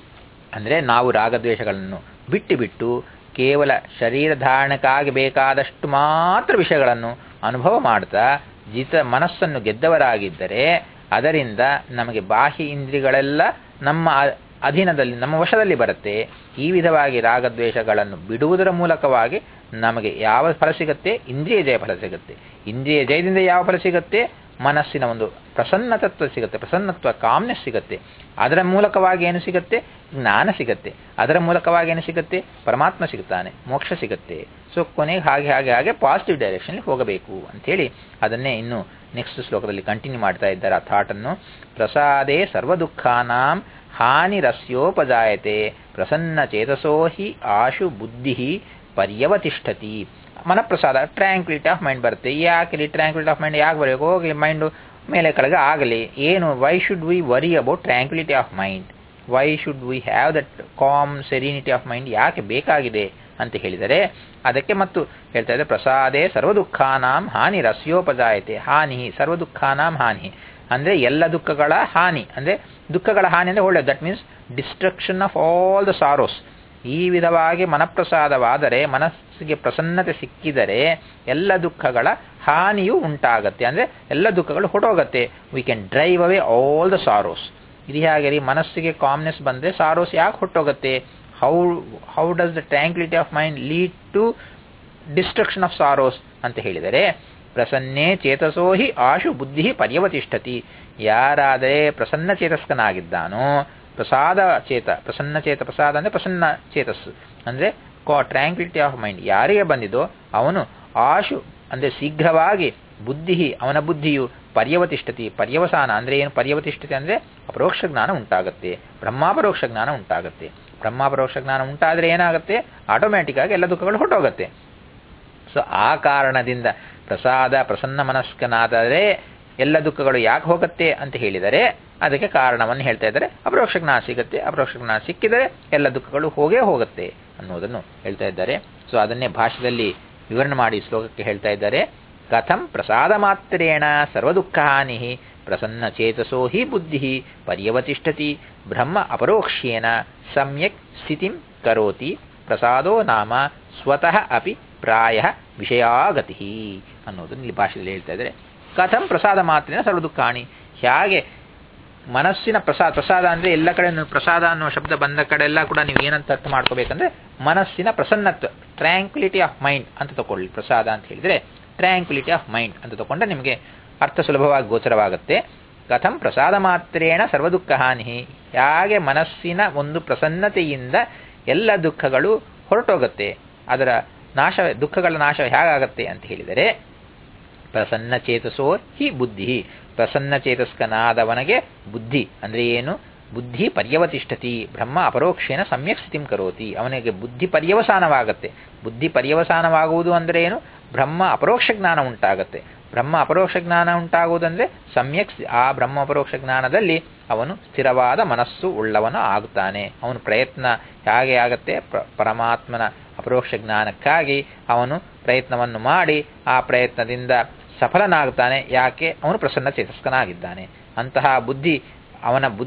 ಅಂದರೆ ನಾವು ರಾಗದ್ವೇಷಗಳನ್ನು ಬಿಟ್ಟು ಬಿಟ್ಟು ಕೇವಲ ಶರೀರ ಧಾರಣಕ್ಕಾಗಿ ಬೇಕಾದಷ್ಟು ಮಾತ್ರ ವಿಷಯಗಳನ್ನು ಅನುಭವ ಮಾಡ್ತಾ ಜಿತ ಮನಸ್ಸನ್ನು ಗೆದ್ದವರಾಗಿದ್ದರೆ ಅದರಿಂದ ನಮಗೆ ಬಾಹ್ಯ ಇಂದ್ರಿಯಗಳೆಲ್ಲ ನಮ್ಮ ಅಧೀನದಲ್ಲಿ ನಮ್ಮ ವಶದಲ್ಲಿ ಬರುತ್ತೆ ಈ ವಿಧವಾಗಿ ರಾಗದ್ವೇಷಗಳನ್ನು ಬಿಡುವುದರ ಮೂಲಕವಾಗಿ ನಮಗೆ ಯಾವ ಫಲ ಸಿಗುತ್ತೆ ಇಂದ್ರಿಯ ಜಯ ಫಲ ಸಿಗುತ್ತೆ ಇಂದ್ರಿಯ ಜಯದಿಂದ ಯಾವ ಫಲ ಸಿಗುತ್ತೆ ಮನಸ್ಸಿನ ಒಂದು ಪ್ರಸನ್ನತತ್ವ ಸಿಗುತ್ತೆ ಪ್ರಸನ್ನತ್ವ ಕಾಮ್ನೆಸ್ ಸಿಗುತ್ತೆ ಅದರ ಮೂಲಕವಾಗಿ ಏನು ಸಿಗುತ್ತೆ ಜ್ಞಾನ ಸಿಗುತ್ತೆ ಅದರ ಮೂಲಕವಾಗಿ ಏನು ಸಿಗುತ್ತೆ ಪರಮಾತ್ಮ ಸಿಗುತ್ತಾನೆ ಮೋಕ್ಷ ಸಿಗುತ್ತೆ ಸೊ ಕೊನೆಗೆ ಹಾಗೆ ಹಾಗೆ ಹಾಗೆ ಪಾಸಿಟಿವ್ ಡೈರೆಕ್ಷನ್ಲಿ ಹೋಗಬೇಕು ಅಂಥೇಳಿ ಅದನ್ನೇ ಇನ್ನು ನೆಕ್ಸ್ಟ್ ಶ್ಲೋಕದಲ್ಲಿ ಕಂಟಿನ್ಯೂ ಮಾಡ್ತಾ ಇದ್ದಾರೆ ಆ ಥಾಟನ್ನು ಪ್ರಸಾದೇ ಸರ್ವ ದುಃಖಾನಾಂ ಹಾನಿರಸ್ಯೋಪಜಾಯತೆ ಪ್ರಸನ್ನ ಚೇತಸೋ ಹಿ ಆಶು ಬುದ್ಧಿ ಪರ್ಯವತಿಷ್ಠತಿ ಮನಪ್ರಸಾದ ಟ್ರ್ಯಾಂಕ್ವಿಲಿಟಿ ಆಫ್ ಮೈಂಡ್ ಬರುತ್ತೆ ಯಾಕೆ ಟ್ರ್ಯಾಂಕ್ವಿಲಿಟಿ ಆಫ್ ಮೈಂಡ್ ಯಾಕೆ ಬರಬೇಕು ಹೋಗಿ ಮೈಂಡು ಮೇಲೆ ಕೆಳಗೆ ಆಗಲಿ ಏನು why should we worry about tranquillity of mind why should we have that calm serenity of mind ಯಾಕೆ ಬೇಕಾಗಿದೆ ಅಂತ ಹೇಳಿದರೆ ಅದಕ್ಕೆ ಮತ್ತು ಹೇಳ್ತಾ ಇದ್ದಾರೆ ಪ್ರಸಾದೇ ಸರ್ವ ದುಃಖಾನಾಂ ಹಾನಿ ರಸ್ಯೋಪಜಾಯತೆ ಹಾನಿ ಸರ್ವ ದುಃಖಾನಾಂ ಹಾನಿ ಅಂದರೆ ಎಲ್ಲ ದುಃಖಗಳ ಹಾನಿ ಅಂದರೆ ದುಃಖಗಳ ಹಾನಿ ಅಂದರೆ ಒಳ್ಳೆಯದು that means destruction of all the sorrows ಈ ವಿಧವಾಗಿ ಮನಪ್ರಸಾದವಾದರೆ ಮನಸ್ಸಿಗೆ ಪ್ರಸನ್ನತೆ ಸಿಕ್ಕಿದರೆ ಎಲ್ಲ ದುಃಖಗಳ ಹಾನಿಯೂ ಉಂಟಾಗತ್ತೆ ಅಂದರೆ ಎಲ್ಲ ದುಃಖಗಳು ಹೊಟ್ಟೋಗತ್ತೆ we can drive away all the sorrows ಇದು ಹೇಗೆ ರೀ ಮನಸ್ಸಿಗೆ ಕಾಮ್ನೆಸ್ ಬಂದರೆ ಸಾರೋಸ್ ಯಾಕೆ ಹೊಟ್ಟೋಗುತ್ತೆ how how does the tranquillity of mind lead to destruction of sorrows ಅಂತ ಹೇಳಿದರೆ ಪ್ರಸನ್ನೇ ಚೇತಸೋ ಹಿ ಆಶು ಬುದ್ಧಿ ಪರ್ಯವತಿಷ್ಠತಿ ಯಾರಾದರೆ ಪ್ರಸನ್ನ ಚೇತಸ್ಕನಾಗಿದ್ದಾನೋ ಪ್ರಸಾದ ಚೇತ ಪ್ರಸನ್ನ ಚೇತ ಪ್ರಸಾದ ಅಂದರೆ ಪ್ರಸನ್ನ ಚೇತಸ್ಸು ಅಂದರೆ ಕಾ ಟ್ರ್ಯಾಂಕ್ವಿಲಿಟಿ ಆಫ್ ಮೈಂಡ್ ಯಾರಿಗೆ ಬಂದಿದೋ ಅವನು ಆಶು ಅಂದರೆ ಶೀಘ್ರವಾಗಿ ಬುದ್ಧಿ ಅವನ ಬುದ್ಧಿಯು ಪರ್ಯವತಿಷ್ಠತಿ ಪರ್ಯವಸಾನ ಅಂದರೆ ಏನು ಪರ್ಯವತಿಷ್ಠತೆ ಅಂದರೆ ಅಪರೋಕ್ಷ ಜ್ಞಾನ ಉಂಟಾಗುತ್ತೆ ಬ್ರಹ್ಮಾಪರೋಕ್ಷ ಜ್ಞಾನ ಉಂಟಾಗುತ್ತೆ ಬ್ರಹ್ಮಾಪರೋಕ್ಷ ಜ್ಞಾನ ಉಂಟಾದರೆ ಏನಾಗುತ್ತೆ ಆಟೋಮ್ಯಾಟಿಕ್ ಆಗಿ ಎಲ್ಲ ದುಃಖಗಳು ಹೊಟ್ಟೋಗುತ್ತೆ ಸೊ ಆ ಕಾರಣದಿಂದ ಪ್ರಸಾದ ಪ್ರಸನ್ನ ಮನಸ್ಕನಾದರೆ ಎಲ್ಲ ದುಃಖಗಳು ಯಾಕೆ ಹೋಗುತ್ತೆ ಅಂತ ಹೇಳಿದರೆ ಅದಕ್ಕೆ ಕಾರಣವನ್ನು ಹೇಳ್ತಾ ಇದ್ದಾರೆ ಅಪರೋಕ್ಷ ಜ್ಞಾನ ಸಿಗುತ್ತೆ ಅಪರೋಕ್ಷ ಜ್ಞಾನ ಸಿಕ್ಕಿದರೆ ಎಲ್ಲ ದುಃಖಗಳು ಹೋಗೇ ಹೋಗುತ್ತೆ ಅನ್ನೋದನ್ನು ಹೇಳ್ತಾ ಇದ್ದಾರೆ ಸೊ ಅದನ್ನೇ ಭಾಷೆಯಲ್ಲಿ ವಿವರಣೆ ಮಾಡಿ ಶ್ಲೋಕಕ್ಕೆ ಹೇಳ್ತಾ ಇದ್ದಾರೆ ಕಥಂ ಪ್ರಸಾದ ಮಾತ್ರೇಣ ಸರ್ವದುಃಖಹಾನಿ ಪ್ರಸನ್ನ ಚೇತಸೋ ಹಿ ಬುದ್ಧಿ ಪರ್ಯವತಿಷ್ಠತಿ ಬ್ರಹ್ಮ ಅಪರೋಕ್ಷ್ಯೇನ ಸಮ್ಯಕ್ ಸ್ಥಿತಿಂ ಕರೋತಿ ಪ್ರಸಾದೋ ನಾಮ ಸ್ವತಃ ಅಪಿ ಪ್ರಾಯ ವಿಷಯಾಗತಿ ಅನ್ನೋದನ್ನು ಇಲ್ಲಿ ಭಾಷೆಯಲ್ಲಿ ಹೇಳ್ತಾ ಇದ್ದಾರೆ ಕಥಂ ಪ್ರಸಾದ ಮಾತ್ರೇನ ಸರ್ವದುಃಖಾಣಿ ಹೇಗೆ ಮನಸ್ಸಿನ ಪ್ರಸಾದ ಪ್ರಸಾದ ಅಂದರೆ ಎಲ್ಲ ಕಡೆ ಪ್ರಸಾದ ಅನ್ನೋ ಶಬ್ದ ಬಂದ ಕಡೆ ಎಲ್ಲ ಕೂಡ ನೀವು ಏನಂತ ಅರ್ಥ ಮಾಡ್ಕೋಬೇಕಂದ್ರೆ ಮನಸ್ಸಿನ ಪ್ರಸನ್ನತ್ವ ಟ್ರ್ಯಾಂಕ್ವಿಲಿಟಿ ಆಫ್ ಮೈಂಡ್ ಅಂತ ತಗೊಳ್ಳಿ ಪ್ರಸಾದ ಅಂತ ಹೇಳಿದರೆ ಟ್ರ್ಯಾಂಕ್ವಿಲಿಟಿ ಆಫ್ ಮೈಂಡ್ ಅಂತ ತಗೊಂಡ್ರೆ ನಿಮಗೆ ಅರ್ಥ ಸುಲಭವಾಗಿ ಗೋಚರವಾಗುತ್ತೆ ಕಥಂ ಪ್ರಸಾದ ಮಾತ್ರೇಣ ಸರ್ವದುಃಖ ಹಾನಿ ಹೇಗೆ ಮನಸ್ಸಿನ ಒಂದು ಪ್ರಸನ್ನತೆಯಿಂದ ಎಲ್ಲ ದುಃಖಗಳು ಹೊರಟೋಗುತ್ತೆ ಅದರ ನಾಶ ದುಃಖಗಳ ನಾಶ ಹೇಗಾಗತ್ತೆ ಅಂತ ಹೇಳಿದರೆ ಪ್ರಸನ್ನ ಚೇತಸೋ ಹಿ ಬುದ್ಧಿ ಪ್ರಸನ್ನ ಚೇತಸ್ಕನಾದವನಿಗೆ ಬುದ್ಧಿ ಅಂದರೆ ಏನು ಬುದ್ಧಿ ಪರ್ಯವತಿಷ್ಠತಿ ಬ್ರಹ್ಮ ಅಪರೋಕ್ಷೇನ ಸಮ್ಯಕ್ ಸ್ಥಿತಿಂ ಕರೋತಿ ಅವನಿಗೆ ಬುದ್ಧಿ ಪರ್ಯವಸಾನವಾಗತ್ತೆ ಬುದ್ಧಿ ಪರ್ಯವಸಾನವಾಗುವುದು ಅಂದರೆ ಏನು ಬ್ರಹ್ಮ ಅಪರೋಕ್ಷ ಜ್ಞಾನ ಉಂಟಾಗತ್ತೆ ಬ್ರಹ್ಮ ಅಪರೋಕ್ಷ ಜ್ಞಾನ ಉಂಟಾಗುವುದಂದರೆ ಸಮ್ಯಕ್ ಆ ಬ್ರಹ್ಮ ಅಪರೋಕ್ಷ ಜ್ಞಾನದಲ್ಲಿ ಅವನು ಸ್ಥಿರವಾದ ಮನಸ್ಸು ಉಳ್ಳವನು ಆಗುತ್ತಾನೆ ಅವನು ಪ್ರಯತ್ನ ಹೇಗೆ ಆಗತ್ತೆ ಪರಮಾತ್ಮನ ಅಪರೋಕ್ಷ ಜ್ಞಾನಕ್ಕಾಗಿ ಅವನು ಪ್ರಯತ್ನವನ್ನು ಮಾಡಿ ಆ ಪ್ರಯತ್ನದಿಂದ ಸಫಲನಾಗುತ್ತಾನೆ ಯಾಕೆ ಅವನು ಪ್ರಸನ್ನ ಚೇತಸ್ಕನಾಗಿದ್ದಾನೆ ಅಂತಹ ಬುದ್ಧಿ ಅವನ ಬುದ್ಧಿ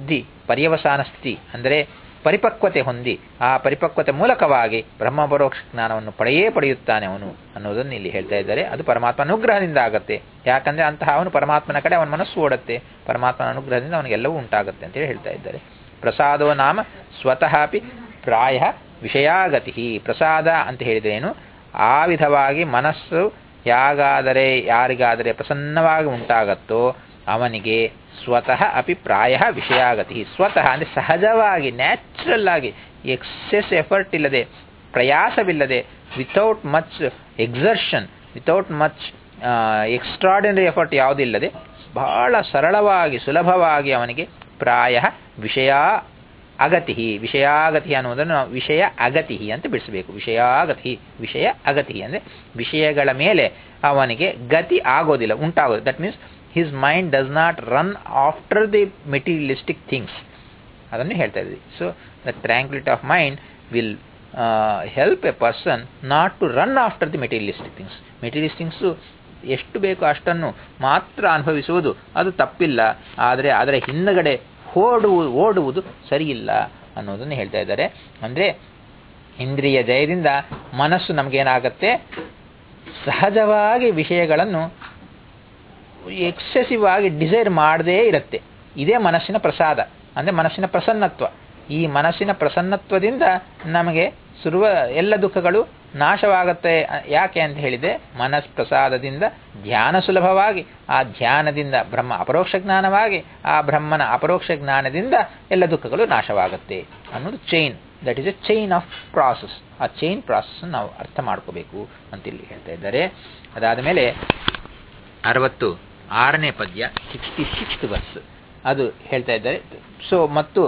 ಪರ್ಯವಸಾನ ಸ್ಥಿತಿ ಅಂದರೆ ಪರಿಪಕ್ವತೆ ಹೊಂದಿ ಆ ಪರಿಪಕ್ವತೆ ಮೂಲಕವಾಗಿ ಬ್ರಹ್ಮಪರೋಕ್ಷ ಜ್ಞಾನವನ್ನು ಪಡೆಯೇ ಪಡೆಯುತ್ತಾನೆ ಅವನು ಅನ್ನೋದನ್ನು ಇಲ್ಲಿ ಹೇಳ್ತಾ ಇದ್ದಾರೆ ಅದು ಪರಮಾತ್ಮ ಅನುಗ್ರಹದಿಂದ ಆಗತ್ತೆ ಯಾಕಂದ್ರೆ ಅಂತಹ ಅವನು ಪರಮಾತ್ಮನ ಕಡೆ ಅವನ ಮನಸ್ಸು ಓಡುತ್ತೆ ಪರಮಾತ್ಮನ ಅನುಗ್ರಹದಿಂದ ಅವನಿಗೆಲ್ಲವೂ ಉಂಟಾಗುತ್ತೆ ಅಂತೇಳಿ ಹೇಳ್ತಾ ಇದ್ದಾರೆ ಪ್ರಸಾದೋ ನಾಮ ಸ್ವತಃ ಅಪಿ ಪ್ರಾಯ ವಿಷಯಾಗತಿ ಪ್ರಸಾದ ಅಂತ ಹೇಳಿದ್ರೇನು ಆ ವಿಧವಾಗಿ ಮನಸ್ಸು ಯಾಗಾದರೆ ಯಾರಿಗಾದರೆ ಪ್ರಸನ್ನವಾಗಿ ಉಂಟಾಗತ್ತೋ ಅವನಿಗೆ ಸ್ವತಃ ಅಪಿ ಪ್ರಾಯ ವಿಷಯಾಗತಿ ಸ್ವತಃ ಅಂದರೆ ಸಹಜವಾಗಿ ನ್ಯಾಚುರಲ್ ಆಗಿ ಎಕ್ಸೆಸ್ ಎಫರ್ಟ್ ಇಲ್ಲದೆ ಪ್ರಯಾಸವಿಲ್ಲದೆ without much exertion without much extraordinary effort ಯಾವುದಿಲ್ಲದೆ ಬಹಳ ಸರಳವಾಗಿ ಸುಲಭವಾಗಿ ಅವನಿಗೆ ಪ್ರಾಯ ವಿಷಯ ಅಗತಿ ವಿಷಯಾಗತಿ ಅನ್ನುವುದನ್ನು ನಾವು ವಿಷಯ ಅಗತಿ ಅಂತ ಬಿಡಿಸಬೇಕು ವಿಷಯಾಗತಿ ವಿಷಯ ಅಗತಿ ಅಂದರೆ ವಿಷಯಗಳ ಮೇಲೆ ಅವನಿಗೆ ಗತಿ ಆಗೋದಿಲ್ಲ ಉಂಟಾಗೋದು that means his mind does not run after the materialistic things ಅದನ್ನು ಹೇಳ್ತಾ ಇದ್ವಿ so the tranquillity of mind will help a person not to run after the materialistic things materialist things ಎಷ್ಟು ಬೇಕೋ ಅಷ್ಟನ್ನು ಮಾತ್ರ ಅನುಭವಿಸುವುದು ಅದು ತಪ್ಪಿಲ್ಲ ಆದರೆ ಅದರ ಹಿಂದಗಡೆ ಓಡುವುದು ಓಡುವುದು ಸರಿಯಿಲ್ಲ ಅನ್ನೋದನ್ನು ಹೇಳ್ತಾ ಇದ್ದಾರೆ ಅಂದರೆ ಇಂದ್ರಿಯ ಜಯದಿಂದ ಮನಸ್ಸು ನಮಗೇನಾಗತ್ತೆ ಸಹಜವಾಗಿ ವಿಷಯಗಳನ್ನು ಎಕ್ಸೆಸಿವ್ ಆಗಿ ಡಿಸೈರ್ ಮಾಡದೇ ಇರುತ್ತೆ ಇದೇ ಮನಸ್ಸಿನ ಪ್ರಸಾದ ಅಂದರೆ ಮನಸ್ಸಿನ ಪ್ರಸನ್ನತ್ವ ಈ ಮನಸ್ಸಿನ ಪ್ರಸನ್ನತ್ವದಿಂದ ನಮಗೆ ಸುರುವ ಎಲ್ಲ ದುಃಖಗಳು ನಾಶವಾಗುತ್ತೆ ಯಾಕೆ ಅಂತ ಹೇಳಿದೆ ಮನಸ್ ಪ್ರಸಾದದಿಂದ ಧ್ಯಾನ ಸುಲಭವಾಗಿ ಆ ಧ್ಯಾನದಿಂದ ಬ್ರಹ್ಮ ಅಪರೋಕ್ಷ ಜ್ಞಾನವಾಗಿ ಆ ಬ್ರಹ್ಮನ ಅಪರೋಕ್ಷ ಜ್ಞಾನದಿಂದ ಎಲ್ಲ ದುಃಖಗಳು ನಾಶವಾಗುತ್ತೆ ಅನ್ನೋದು chain that is a chain of process ಆ ಚೈನ್ ಪ್ರಾಸೆಸ್ ನಾವು ಅರ್ಥ ಮಾಡ್ಕೋಬೇಕು ಅಂತ ಇಲ್ಲಿ ಹೇಳ್ತಾ ಇದ್ದಾರೆ ಅದಾದ ಮೇಲೆ ಅರವತ್ತು ಆರನೇ ಪದ್ಯ ಸಿಕ್ಸ್ಟಿ ಸಿಕ್ಸ್ತ್ ವರ್ಸ್ ಅದು ಹೇಳ್ತಾ ಇದ್ದಾರೆ ಸೊ ಮತ್ತು